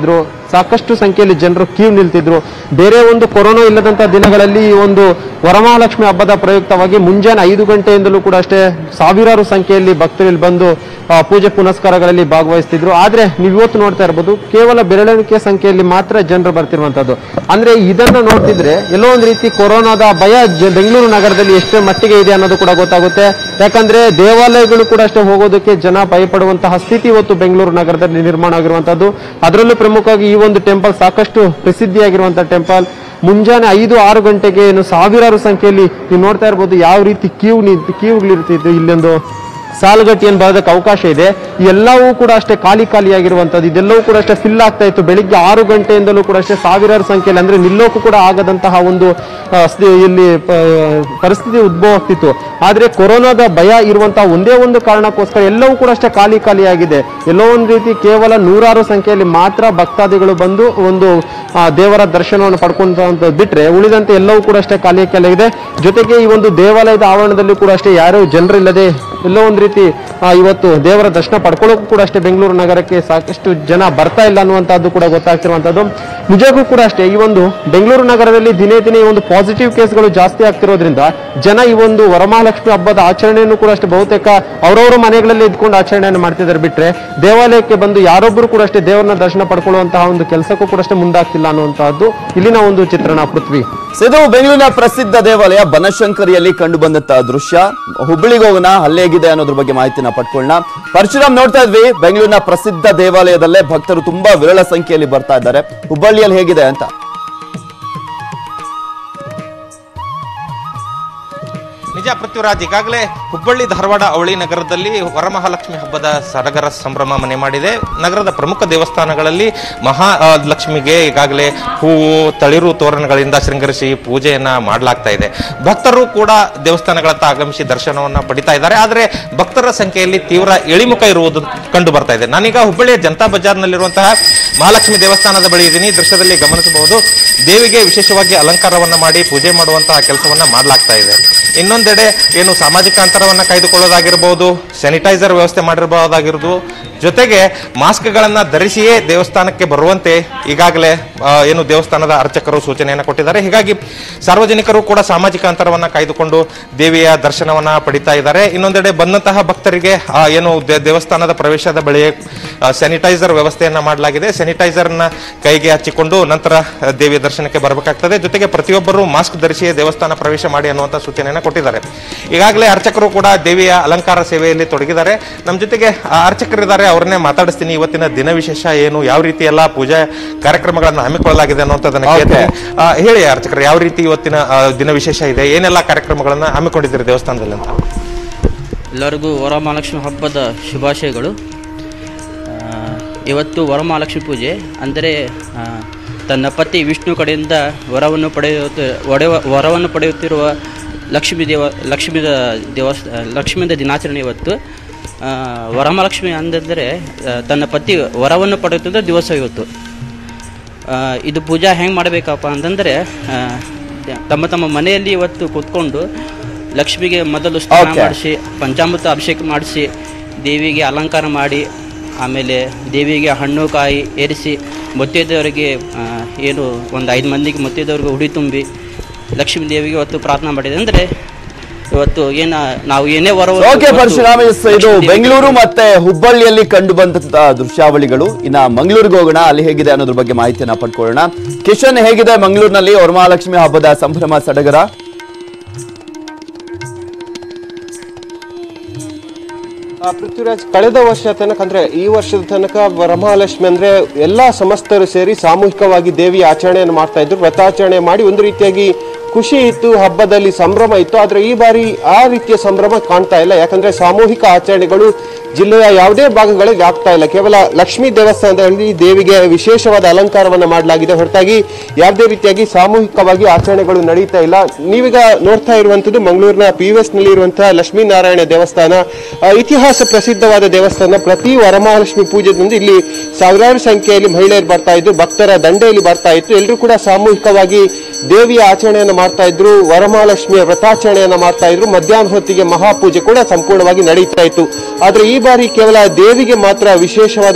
ಸಾಕಷ್ಟು ಸಂಖ್ಯೆಯಲ್ಲಿ ಜನರು ಕ್ಯೂ ನಿಲ್ತಿದ್ರು ಬೇರೆ ಒಂದು ಕೊರೋನಾ ಇಲ್ಲದಂತಹ ದಿನಗಳಲ್ಲಿ ಈ ಒಂದು ವರಮಹಾಲಕ್ಷ್ಮಿ ಹಬ್ಬದ ಪ್ರಯುಕ್ತವಾಗಿ ಮುಂಜಾನೆ ಐದು ಗಂಟೆಯಿಂದಲೂ ಕೂಡ ಅಷ್ಟೇ ಸಾವಿರಾರು ಸಂಖ್ಯೆಯಲ್ಲಿ ಭಕ್ತರು ಇಲ್ಲಿ ಬಂದು ಆ, ಪೂಜೆ ಪುನಸ್ಕಾರಗಳಲ್ಲಿ ಭಾಗವಹಿಸ್ತಿದ್ರು ಆದ್ರೆ ನೀವು ಇವತ್ತು ನೋಡ್ತಾ ಇರ್ಬೋದು ಕೇವಲ ಬೆರಳೆಣಿಕೆ ಸಂಖ್ಯೆಯಲ್ಲಿ ಮಾತ್ರ ಜನರು ಬರ್ತಿರುವಂತದ್ದು ಅಂದ್ರೆ ಇದನ್ನ ನೋಡ್ತಿದ್ರೆ ಎಲ್ಲೋ ಒಂದು ರೀತಿ ಕೊರೋನಾದ ಭಯ ಜ- ಬೆಂಗಳೂರು ನಗರದಲ್ಲಿ ಎಷ್ಟೇ ಮಟ್ಟಿಗೆ ಇದೆ ಅನ್ನೋದು ಕೂಡ ಗೊತ್ತಾಗುತ್ತೆ ಯಾಕಂದ್ರೆ ದೇವಾಲಯಗಳು ಕೂಡ ಅಷ್ಟೇ ಹೋಗೋದಕ್ಕೆ ಜನ ಭಯಪಡುವಂತಹ ಸ್ಥಿತಿ ಇವತ್ತು ಬೆಂಗಳೂರು ನಗರದಲ್ಲಿ ನಿರ್ಮಾಣ ಆಗಿರುವಂತದ್ದು ಅದರಲ್ಲೂ ಪ್ರಮುಖವಾಗಿ ಈ ಒಂದು ಟೆಂಪಲ್ ಸಾಕಷ್ಟು ಪ್ರಸಿದ್ಧಿಯಾಗಿರುವಂತಹ ಟೆಂಪಲ್ ಮುಂಜಾನೆ ಐದು ಆರು ಗಂಟೆಗೆ ಏನು ಸಾವಿರಾರು ಸಂಖ್ಯೆಯಲ್ಲಿ ನೀವು ನೋಡ್ತಾ ಇರ್ಬೋದು ಯಾವ ರೀತಿ ಕ್ಯೂ ನಿಂತು ಕ್ಯೂಗಳಿರ್ತಿದ್ದು ಇಲ್ಲೊಂದು ಸಾಲುಗಟ್ಟಿಯನ್ನು ಬರೋದಕ್ಕೆ ಅವಕಾಶ ಇದೆ ಈ ಎಲ್ಲವೂ ಕೂಡ ಅಷ್ಟೇ ಖಾಲಿ ಖಾಲಿಯಾಗಿರುವಂಥದ್ದು ಇದೆಲ್ಲವೂ ಕೂಡ ಅಷ್ಟೇ ಫಿಲ್ ಆಗ್ತಾ ಇತ್ತು ಬೆಳಿಗ್ಗೆ ಆರು ಗಂಟೆಯಿಂದಲೂ ಕೂಡ ಅಷ್ಟೇ ಸಾವಿರಾರು ಸಂಖ್ಯೆಯಲ್ಲಿ ಅಂದ್ರೆ ನಿಲ್ಲೋಕು ಕೂಡ ಆಗದಂತಹ ಒಂದು ಆ, ಸ್ಥಿ- ಇಲ್ಲಿ ಪ- ಪರಿಸ್ಥಿತಿ ಉದ್ಭವ ಆಗ್ತಿತ್ತು ಆದ್ರೆ ಕೊರೋನಾದ ಭಯ ಇರುವಂತಹ ಒಂದೇ ಒಂದು ಕಾರಣಕ್ಕೋಸ್ಕರ ಎಲ್ಲವೂ ಕೂಡ ಅಷ್ಟೇ ಖಾಲಿ ಖಾಲಿಯಾಗಿದೆ ಎಲ್ಲೋ ಒಂದು ರೀತಿ ಕೇವಲ ನೂರಾರು ಸಂಖ್ಯೆಯಲ್ಲಿ ಮಾತ್ರ ಭಕ್ತಾದಿಗಳು ಬಂದು ಒಂದು ಆ, ದೇವರ ದರ್ಶನವನ್ನು ಪಡ್ಕೊಂತ ಬಿಟ್ರೆ ಉಳಿದಂತೆ ಎಲ್ಲವೂ ಕೂಡ ಅಷ್ಟೇ ಖಾಲಿ ಖಾಲಿಯಾಗಿದೆ ಜೊತೆಗೆ ಈ ಒಂದು ದೇವಾಲಯದ ಆವರಣದಲ್ಲಿ ಕೂಡ ಅಷ್ಟೇ ಯಾರು ಜನರಿಲ್ಲದೆ ಎಲ್ಲೋ ಒಂದು ರೀತಿ ಆ, ಇವತ್ತು ದೇವರ ದರ್ಶನ ಪಡ್ಕೊಳ್ಳೋಕ್ಕೂ ಕೂಡ ಅಷ್ಟೇ ಬೆಂಗಳೂರು ನಗರಕ್ಕೆ ಸಾಕಷ್ಟು ಜನ ಬರ್ತಾ ಇಲ್ಲ ಅನ್ನುವಂಥದ್ದು ಕೂಡ ಗೊತ್ತಾಗ್ತಿರುವಂಥದ್ದು ನಿಜಕ್ಕೂ ಕೂಡ ಅಷ್ಟೇ ಈ ಒಂದು ಬೆಂಗಳೂರು ನಗರದಲ್ಲಿ ದಿನೇ ದಿನೇ ಈ ಒಂದು ಪಾಸಿಟಿವ್ ಕೇಸ್ಗಳು ಜಾಸ್ತಿ ಆಗ್ತಿರೋದ್ರಿಂದ ಜನ ಈ ಒಂದು ವರಮಹಾಲಕ್ಷ್ಮಿ ಹಬ್ಬದ ಆಚರಣೆಯನ್ನು ಕೂಡ ಅಷ್ಟೇ ಬಹುತೇಕ ಅವರವರ ಮನೆಗಳಲ್ಲಿ ಇದ್ಕೊಂಡು ಆಚರಣೆಯನ್ನು ಮಾಡ್ತಿದ್ದಾರೆ ಬಿಟ್ರೆ ದೇವಾಲಯಕ್ಕೆ ಬಂದು ಯಾರೊಬ್ಬರು ಕೂಡ ಅಷ್ಟೇ ದೇವರನ್ನ ದರ್ಶನ ಪಡ್ಕೊಳ್ಳುವಂತಹ ಒಂದು ಕೆಲಸಕ್ಕೂ ಕೂಡ ಅಷ್ಟೇ ಮುಂದಾಗ್ತಿಲ್ಲ ಅನ್ನುವಂತಹದ್ದು ಇಲ್ಲಿನ ಒಂದು ಚಿತ್ರಣ ಪೃಥ್ವಿ ಇದು ಬೆಂಗಳೂರಿನ ಪ್ರಸಿದ್ಧ ದೇವಾಲಯ ಬನಶಂಕರಿಯಲ್ಲಿ ಕಂಡು ಬಂದಂತಹ ದೃಶ್ಯ ಹುಬ್ಬಳ್ಳಿಗೆ ಹೋಗೋಣ ಅಲ್ಲೇಗಿದೆ ಅನ್ನೋದ್ರ ಬಗ್ಗೆ ಮಾಹಿತಿನ ಪಡ್ಕೊಳ್ಳೋಣ ಪರಶುರಾಮ್ ನೋಡ್ತಾ ಇದ್ವಿ ಬೆಂಗಳೂರಿನ ಪ್ರಸಿದ್ಧ ದೇವಾಲಯದಲ್ಲೇ ಭಕ್ತರು ತುಂಬಾ ವಿರಳ ಸಂಖ್ಯೆಯಲ್ಲಿ ಬರ್ತಾ ಇದ್ದಾರೆ ಹುಬ್ಬಳ್ಳಿಯಲ್ಲಿ ಹೇಗಿದೆ ಅಂತ ನಿಜ ಪೃಥ್ವಿರಾಜ್ ಈಗಾಗಲೇ ಹುಬ್ಬಳ್ಳಿ ಧಾರವಾಡ ಅವಳಿ ನಗರದಲ್ಲಿ ವರಮಹಾಲಕ್ಷ್ಮಿ ಹಬ್ಬದ ಸಡಗರ ಸಂಭ್ರಮ ಮನೆ ಮಾಡಿದೆ ನಗರದ ಪ್ರಮುಖ ದೇವಸ್ಥಾನಗಳಲ್ಲಿ ಮಹಾ ಆ, ಲಕ್ಷ್ಮಿಗೆ ಈಗಾಗಲೇ ಹೂವು ತಳಿರು ತೋರಣಗಳಿಂದ ಶೃಂಗರಿಸಿ ಪೂಜೆಯನ್ನ ಮಾಡಲಾಗ್ತಾ ಇದೆ ಭಕ್ತರು ಕೂಡ ದೇವಸ್ಥಾನಗಳತ್ತ ಆಗಮಿಸಿ ದರ್ಶನವನ್ನ ಪಡಿತಾ ಇದ್ದಾರೆ ಆದರೆ ಭಕ್ತರ ಸಂಖ್ಯೆಯಲ್ಲಿ ತೀವ್ರ ಇಳಿಮುಖ ಇರುವುದು ಕಂಡು ಬರ್ತಾ ಇದೆ ನಾನೀಗ ಹುಬ್ಬಳ್ಳಿಯ ಜನತಾ ಬಜಾರ್ನಲ್ಲಿರುವಂತಹ ಮಹಾಲಕ್ಷ್ಮಿ ದೇವಸ್ಥಾನದ ಬಳಿ ಇದ್ದೀನಿ ಈ ದೃಶ್ಯದಲ್ಲಿ ಗಮನಿಸಬಹುದು ದೇವಿಗೆ ವಿಶೇಷವಾಗಿ ಅಲಂಕಾರವನ್ನ ಮಾಡಿ ಪೂಜೆ ಮಾಡುವಂತಹ ಕೆಲಸವನ್ನ ಮಾಡಲಾಗ್ತಾ ಇದೆ ಇನ್ನೊಂದೆಡೆ ಏನು ಸಾಮಾಜಿಕ ಅಂತರವನ್ನ ಕಾಯ್ದುಕೊಳ್ಳೋದಾಗಿರ್ಬೋದು ಸ್ಯಾನಿಟೈಸರ್ ವ್ಯವಸ್ಥೆ ಮಾಡಿರಬಹುದಾಗಿರೋದು ಜೊತೆಗೆ ಮಾಸ್ಕ್ಗಳನ್ನ ಧರಿಸಿಯೇ ದೇವಸ್ಥಾನಕ್ಕೆ ಬರುವಂತೆ ಈಗಾಗಲೇ ಆ, ಏನು ದೇವಸ್ಥಾನದ ಅರ್ಚಕರು ಸೂಚನೆಯನ್ನು ಕೊಟ್ಟಿದ್ದಾರೆ ಹೀಗಾಗಿ ಸಾರ್ವಜನಿಕರು ಕೂಡ ಸಾಮಾಜಿಕ ಅಂತರವನ್ನ ಕಾಯ್ದುಕೊಂಡು ದೇವಿಯ ದರ್ಶನವನ್ನ ಪಡಿತಾ ಇದ್ದಾರೆ ಇನ್ನೊಂದೆಡೆ ಬಂದಂತಹ ಭಕ್ತರಿಗೆ ಆ, ಏನು ದೇ- ದೇವಸ್ಥಾನದ ಪ್ರವೇಶದ ಬಳಿ ಸ್ಯಾನಿಟೈಸರ್ ವ್ಯವಸ್ಥೆಯನ್ನ ಮಾಡಲಾಗಿದೆ ಸ್ಯಾನಿಟೈಸರ್ನ ಕೈಗೆ ಹಚ್ಚಿಕೊಂಡು ನಂತರ ಆ, ದೇವಿಯ ದರ್ಶನಕ್ಕೆ ಬರಬೇಕಾಗ್ತದೆ ಜೊತೆಗೆ ಪ್ರತಿಯೊಬ್ಬರು ಮಾಸ್ಕ್ ಧರಿಸಿಯೇ ದೇವಸ್ಥಾನ ಪ್ರವೇಶ ಮಾಡಿ ಅನ್ನುವಂಥ ಸೂಚನೆಯನ್ನು ಕೊಟ್ಟಿದ್ದಾರೆ ಈಗಾಗಲೇ ಅರ್ಚಕರು ಕೂಡ ದೇವಿಯ ಅಲಂಕಾರ ಸೇವೆಯಲ್ಲಿ ತೊಡಗಿದ್ದಾರೆ ನಮ್ಮ ಜೊತೆಗೆ ಆ ಅರ್ಚಕರಿದ್ದಾರೆ ಅವ್ರನ್ನೇ ಮಾತಾಡಿಸ್ತೀನಿ ಇವತ್ತಿನ ದಿನ ವಿಶೇಷ ಏನು ಯಾವ ರೀತಿ ಎಲ್ಲ ಪೂಜಾ ಕಾರ್ಯಕ್ರಮಗಳನ್ನು ಹಮ್ಮಿಕೊಳ್ಳಲಾಗಿದೆ ಅನ್ನುವಂಥದ್ದನ್ನ ಕೇಳ್ತೀನಿ ಆ, ಹೇಳಿ ಅರ್ಚಕರು ಯಾವ ರೀತಿ ಇವತ್ತಿನ ಆ, ದಿನ ವಿಶೇಷ ಇದೆ ಏನೆಲ್ಲ ಕಾರ್ಯಕ್ರಮಗಳನ್ನ ಹಮ್ಮಿಕೊಂಡಿದ್ದೀರಿ ದೇವಸ್ಥಾನದಲ್ಲಿ ಅಂತ ಎಲ್ಲರಿಗೂ ವರಮಹಾಲಕ್ಷ್ಮಿ ಹಬ್ಬದ ಶುಭಾಶಯಗಳು ಆ, ಇವತ್ತು ವರಮಹಾಲಕ್ಷ್ಮಿ ಪೂಜೆ ಅಂದರೆ ಆ, ತನ್ನ ಪತಿ ವಿಷ್ಣು ಕಡೆಯಿಂದ ವರವನ್ನು ಪಡೆಯುತ್ತ ಒಡೆವ ವರವನ್ನು ಪಡೆಯುತ್ತಿರುವ ಲಕ್ಷ್ಮೀ ದೇವ ಲಕ್ಷ್ಮೀ ದೇವಸ್ ಲಕ್ಷ್ಮೀದ ದಿನಾಚರಣೆ ಇವತ್ತು ಆ, ವರಮಹಾಲಕ್ಷ್ಮಿ ಅಂದರೆ ಆ, ತನ್ನ ಪತಿ ವರವನ್ನು ಪಡೆಯುತ್ತಿದ್ದ ದಿವಸ ಇವತ್ತು ಆ, ಇದು ಪೂಜಾ ಹೆಂಗೆ ಮಾಡಬೇಕಪ್ಪ ಅಂತಂದರೆ ಆ, ತಮ್ಮ ತಮ್ಮ ಮನೆಯಲ್ಲಿ ಇವತ್ತು ಕೂತ್ಕೊಂಡು ಲಕ್ಷ್ಮಿಗೆ ಮೊದಲು ಸ್ನಾನ Okay. ಮಾಡಿಸಿ ಪಂಚಾಮೃತ ಅಭಿಷೇಕ ಮಾಡಿಸಿ ದೇವಿಗೆ ಅಲಂಕಾರ ಮಾಡಿ ಆಮೇಲೆ ದೇವಿಗೆ ಹಣ್ಣು ಕಾಯಿ ಏರಿಸಿ ಮುತ್ತೈದೆಯವರಿಗೆ ಆ, ಏನು ಒಂದು ಐದು ಮಂದಿಗೆ ಮುತ್ತೈದೆಯವ್ರಿಗೆ ಉಡಿ ತುಂಬಿ ಲಕ್ಷ್ಮೀ ದೇವಿಗೆ ಇವತ್ತು ಪ್ರಾರ್ಥನೆ ಮಾಡಿದೆ ಅಂದರೆ ಇವತ್ತು ಏನ ನಾವು ಏನೇ ವರ ಓಕೆ ಪರಶುರಾಮ್ ಎಸ್ ಇದು ಬೆಂಗಳೂರು ಮತ್ತೆ ಹುಬ್ಬಳ್ಳಿಯಲ್ಲಿ ಕಂಡು ಬಂದಂತಹ ದೃಶ್ಯಾವಳಿಗಳು ಇನ್ನ ಮಂಗಳೂರಿಗೆ ಹೋಗೋಣ ಅಲ್ಲಿ ಹೇಗಿದೆ ಅನ್ನೋದ್ರ ಬಗ್ಗೆ ಮಾಹಿತಿಯನ್ನ ಪಡ್ಕೊಳ್ಳೋಣ ಕಿಶನ್ ಹೇಗಿದೆ ಮಂಗಳೂರಿನಲ್ಲಿ ವರಮಹಾಲಕ್ಷ್ಮಿ ಹಬ್ಬದ ಸಂಭ್ರಮ ಸಡಗರ ಆ, ಪೃಥ್ವಿರಾಜ್ ಕಳೆದ ವರ್ಷ ತನಕ ಅಂದ್ರೆ ಈ ವರ್ಷದ ತನಕ ವರಮಹಾಲಕ್ಷ್ಮಿ ಅಂದ್ರೆ ಎಲ್ಲಾ ಸಮಸ್ತರು ಸೇರಿ ಸಾಮೂಹಿಕವಾಗಿ ದೇವಿಯ ಆಚರಣೆಯನ್ನು ಮಾಡ್ತಾ ಇದ್ರು ವ್ರತಾಚರಣೆ ಮಾಡಿ ಒಂದು ರೀತಿಯಾಗಿ ಖುಷಿ ಇತ್ತು ಹಬ್ಬದಲ್ಲಿ ಸಂಭ್ರಮ ಇತ್ತು ಆದ್ರೆ ಈ ಬಾರಿ ಆ ರೀತಿಯ ಸಂಭ್ರಮ ಕಾಣ್ತಾ ಇಲ್ಲ ಯಾಕಂದ್ರೆ ಸಾಮೂಹಿಕ ಆಚರಣೆಗಳು ಜಿಲ್ಲೆಯ ಯಾವುದೇ ಭಾಗಗಳಿಗೆ ಆಗ್ತಾ ಇಲ್ಲ ಕೇವಲ ಲಕ್ಷ್ಮೀ ದೇವಸ್ಥಾನದಲ್ಲಿ ದೇವಿಗೆ ವಿಶೇಷವಾದ ಅಲಂಕಾರವನ್ನು ಮಾಡಲಾಗಿದೆ ಹೊರತಾಗಿ ಯಾವುದೇ ರೀತಿಯಾಗಿ ಸಾಮೂಹಿಕವಾಗಿ ಆಚರಣೆಗಳು ನಡೀತಾ ಇಲ್ಲ ನೀವೀಗ ನೋಡ್ತಾ ಇರುವಂತದ್ದು ಮಂಗಳೂರಿನ ಪಿ ಎಸ್ ನಲ್ಲಿ ಇರುವಂತಹ ಲಕ್ಷ್ಮೀನಾರಾಯಣ ದೇವಸ್ಥಾನ ಆ, ಇತಿಹಾಸ ಪ್ರಸಿದ್ಧವಾದ ದೇವಸ್ಥಾನ ಪ್ರತಿ ವರಮಹಾಲಕ್ಷ್ಮಿ ಪೂಜೆದಂದು ಇಲ್ಲಿ ಸಾವಿರಾರು ಸಂಖ್ಯೆಯಲ್ಲಿ ಮಹಿಳೆಯರು ಬರ್ತಾ ಇದ್ರು ಭಕ್ತರ ದಂಡೆಯಲ್ಲಿ ಬರ್ತಾ ಇತ್ತು ಎಲ್ಲರೂ ಕೂಡ ಸಾಮೂಹಿಕವಾಗಿ ದೇವಿಯ ಆಚರಣೆಯನ್ನು ಮಾಡ್ತಾ ಇದ್ರು ವರಮಹಾಲಕ್ಷ್ಮಿಯ ವ್ರತಾಚರಣೆಯನ್ನ ಮಾಡ್ತಾ ಇದ್ರು ಮಧ್ಯಾಹ್ನ ಹೊತ್ತಿಗೆ ಮಹಾಪೂಜೆ ಕೂಡ ಸಂಪೂರ್ಣವಾಗಿ ನಡೀತಾ ಇತ್ತು ಆದ್ರೆ ಈ ಬಾರಿ ಕೇವಲ ದೇವಿಗೆ ಮಾತ್ರ ವಿಶೇಷವಾದ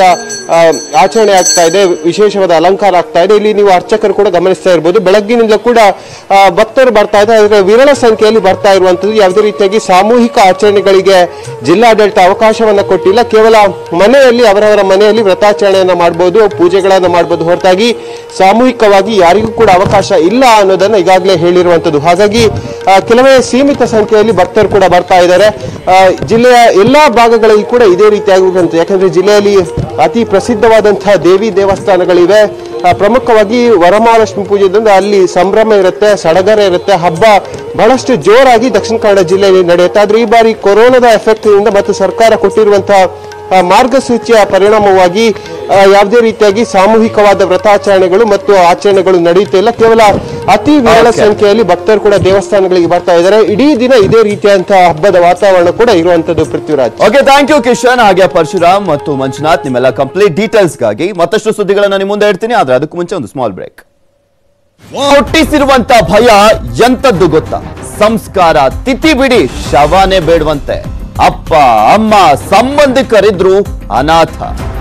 ಆ, ಆಚರಣೆ ಆಗ್ತಾ ಇದೆ ವಿಶೇಷವಾದ ಅಲಂಕಾರ ಆಗ್ತಾ ಇದೆ ಇಲ್ಲಿ ನೀವು ಅರ್ಚಕರು ಕೂಡ ಗಮನಿಸ್ತಾ ಇರ್ಬೋದು ಬೆಳಗ್ಗಿನಿಂದ ಕೂಡ ಆ, ಭಕ್ತರು ಬರ್ತಾ ಇದ್ದಾರೆ ಆದರೆ ವಿರಳ ಸಂಖ್ಯೆಯಲ್ಲಿ ಬರ್ತಾ ಇರುವಂತದ್ದು ಯಾವುದೇ ರೀತಿಯಾಗಿ ಸಾಮೂಹಿಕ ಆಚರಣೆಗಳಿಗೆ ಜಿಲ್ಲಾಡಳಿತ ಅವಕಾಶವನ್ನ ಕೊಟ್ಟಿಲ್ಲ ಕೇವಲ ಮನೆಯಲ್ಲಿ ಅವರವರ ಮನೆಯಲ್ಲಿ ವ್ರತಾಚರಣೆಯನ್ನ ಮಾಡಬಹುದು ಪೂಜೆಗಳನ್ನ ಮಾಡಬಹುದು ಹೊರತಾಗಿ ಸಾಮೂಹಿಕವಾಗಿ ಯಾರಿಗೂ ಕೂಡ ಅವಕಾಶ ಇಲ್ಲ ಅನ್ನೋದನ್ನ ಈಗಾಗಲೇ ಹೇಳಿರುವಂತದ್ದು ಹಾಗಾಗಿ ಆ, ಕೆಲವೇ ಸೀಮಿತ ಸಂಖ್ಯೆಯಲ್ಲಿ ಭಕ್ತರು ಕೂಡ ಬರ್ತಾ ಇದ್ದಾರೆ ಆ, ಜಿಲ್ಲೆಯ ಎಲ್ಲಾ ಭಾಗಗಳಲ್ಲಿ ಕೂಡ ಇದೇ ರೀತಿಯಾಗುವಂತ ಯಾಕಂದ್ರೆ ಜಿಲ್ಲೆಯಲ್ಲಿ ಅತಿ ಪ್ರಸಿದ್ಧವಾದಂತಹ ದೇವಿ ದೇವಸ್ಥಾನಗಳಿವೆ ಆ, ಪ್ರಮುಖವಾಗಿ ವರಮಹಾಲಕ್ಷ್ಮಿ ಪೂಜೆದಿಂದ ಅಲ್ಲಿ ಸಂಭ್ರಮ ಇರುತ್ತೆ ಸಡಗರ ಇರುತ್ತೆ ಹಬ್ಬ ಬಹಳಷ್ಟು ಜೋರಾಗಿ ದಕ್ಷಿಣ ಕನ್ನಡ ಜಿಲ್ಲೆಯಲ್ಲಿ ನಡೆಯುತ್ತೆ ಆದ್ರೆ ಈ ಬಾರಿ ಕೊರೋನಾದ ಎಫೆಕ್ಟ್ ಇಂದ ಮತ್ತು ಸರ್ಕಾರ ಕೊಟ್ಟಿರುವಂತಹ ಆ, ಮಾರ್ಗಸೂಚಿಯ ಪರಿಣಾಮವಾಗಿ ಆ, ಯಾವುದೇ ರೀತಿಯಾಗಿ ಸಾಮೂಹಿಕವಾದ ವ್ರತಾಚರಣೆಗಳು ಮತ್ತು ಆಚರಣೆಗಳು ನಡೆಯುತ್ತಿಲ್ಲ ಕೇವಲ ಅತಿ ವಿರಳ Okay. ಸಂಖ್ಯೆಯಲ್ಲಿ ಭಕ್ತರು ಕೂಡ ದೇವಸ್ಥಾನಗಳಿಗೆ ಬರ್ತಾ ಇದ್ದಾರೆ ಇಡೀ ದಿನ ಇದೇ ರೀತಿಯಂತಹ ಹಬ್ಬದ ವಾತಾವರಣ ಕೂಡ ಇರುವಂತದ್ದು Prithviraj okay thank you Kishan ಹಾಗೆ ಪರಶುರಾಮ್ ಮತ್ತು ಮಂಜುನಾಥ್ ನಿಮ್ಮೆಲ್ಲ ಕಂಪ್ಲೀಟ್ ಡೀಟೇಲ್ಸ್ಗಾಗಿ ಮತ್ತಷ್ಟು ಸುದ್ದಿಗಳನ್ನ ನಿಮ್ಮ ಮುಂದೆ ಇಡ್ತೀನಿ ಆದ್ರೆ ಅದಕ್ಕೂ ಮುಂಚೆ ಒಂದು ಸ್ಮಾಲ್ ಬ್ರೇಕ್ ಹುಟ್ಟಿಸಿರುವಂತ ಭಯ ಎಂತದ್ದು ಗೊತ್ತಾ ಸಂಸ್ಕಾರ ತಿಥಿ ಬಿಡಿ ಶವನೇ ಬೇಡವಂತೆ ಅಪ್ಪ ಅಮ್ಮ ಸಂಬಂಧಿಕರಿದ್ರು ಅನಾಥ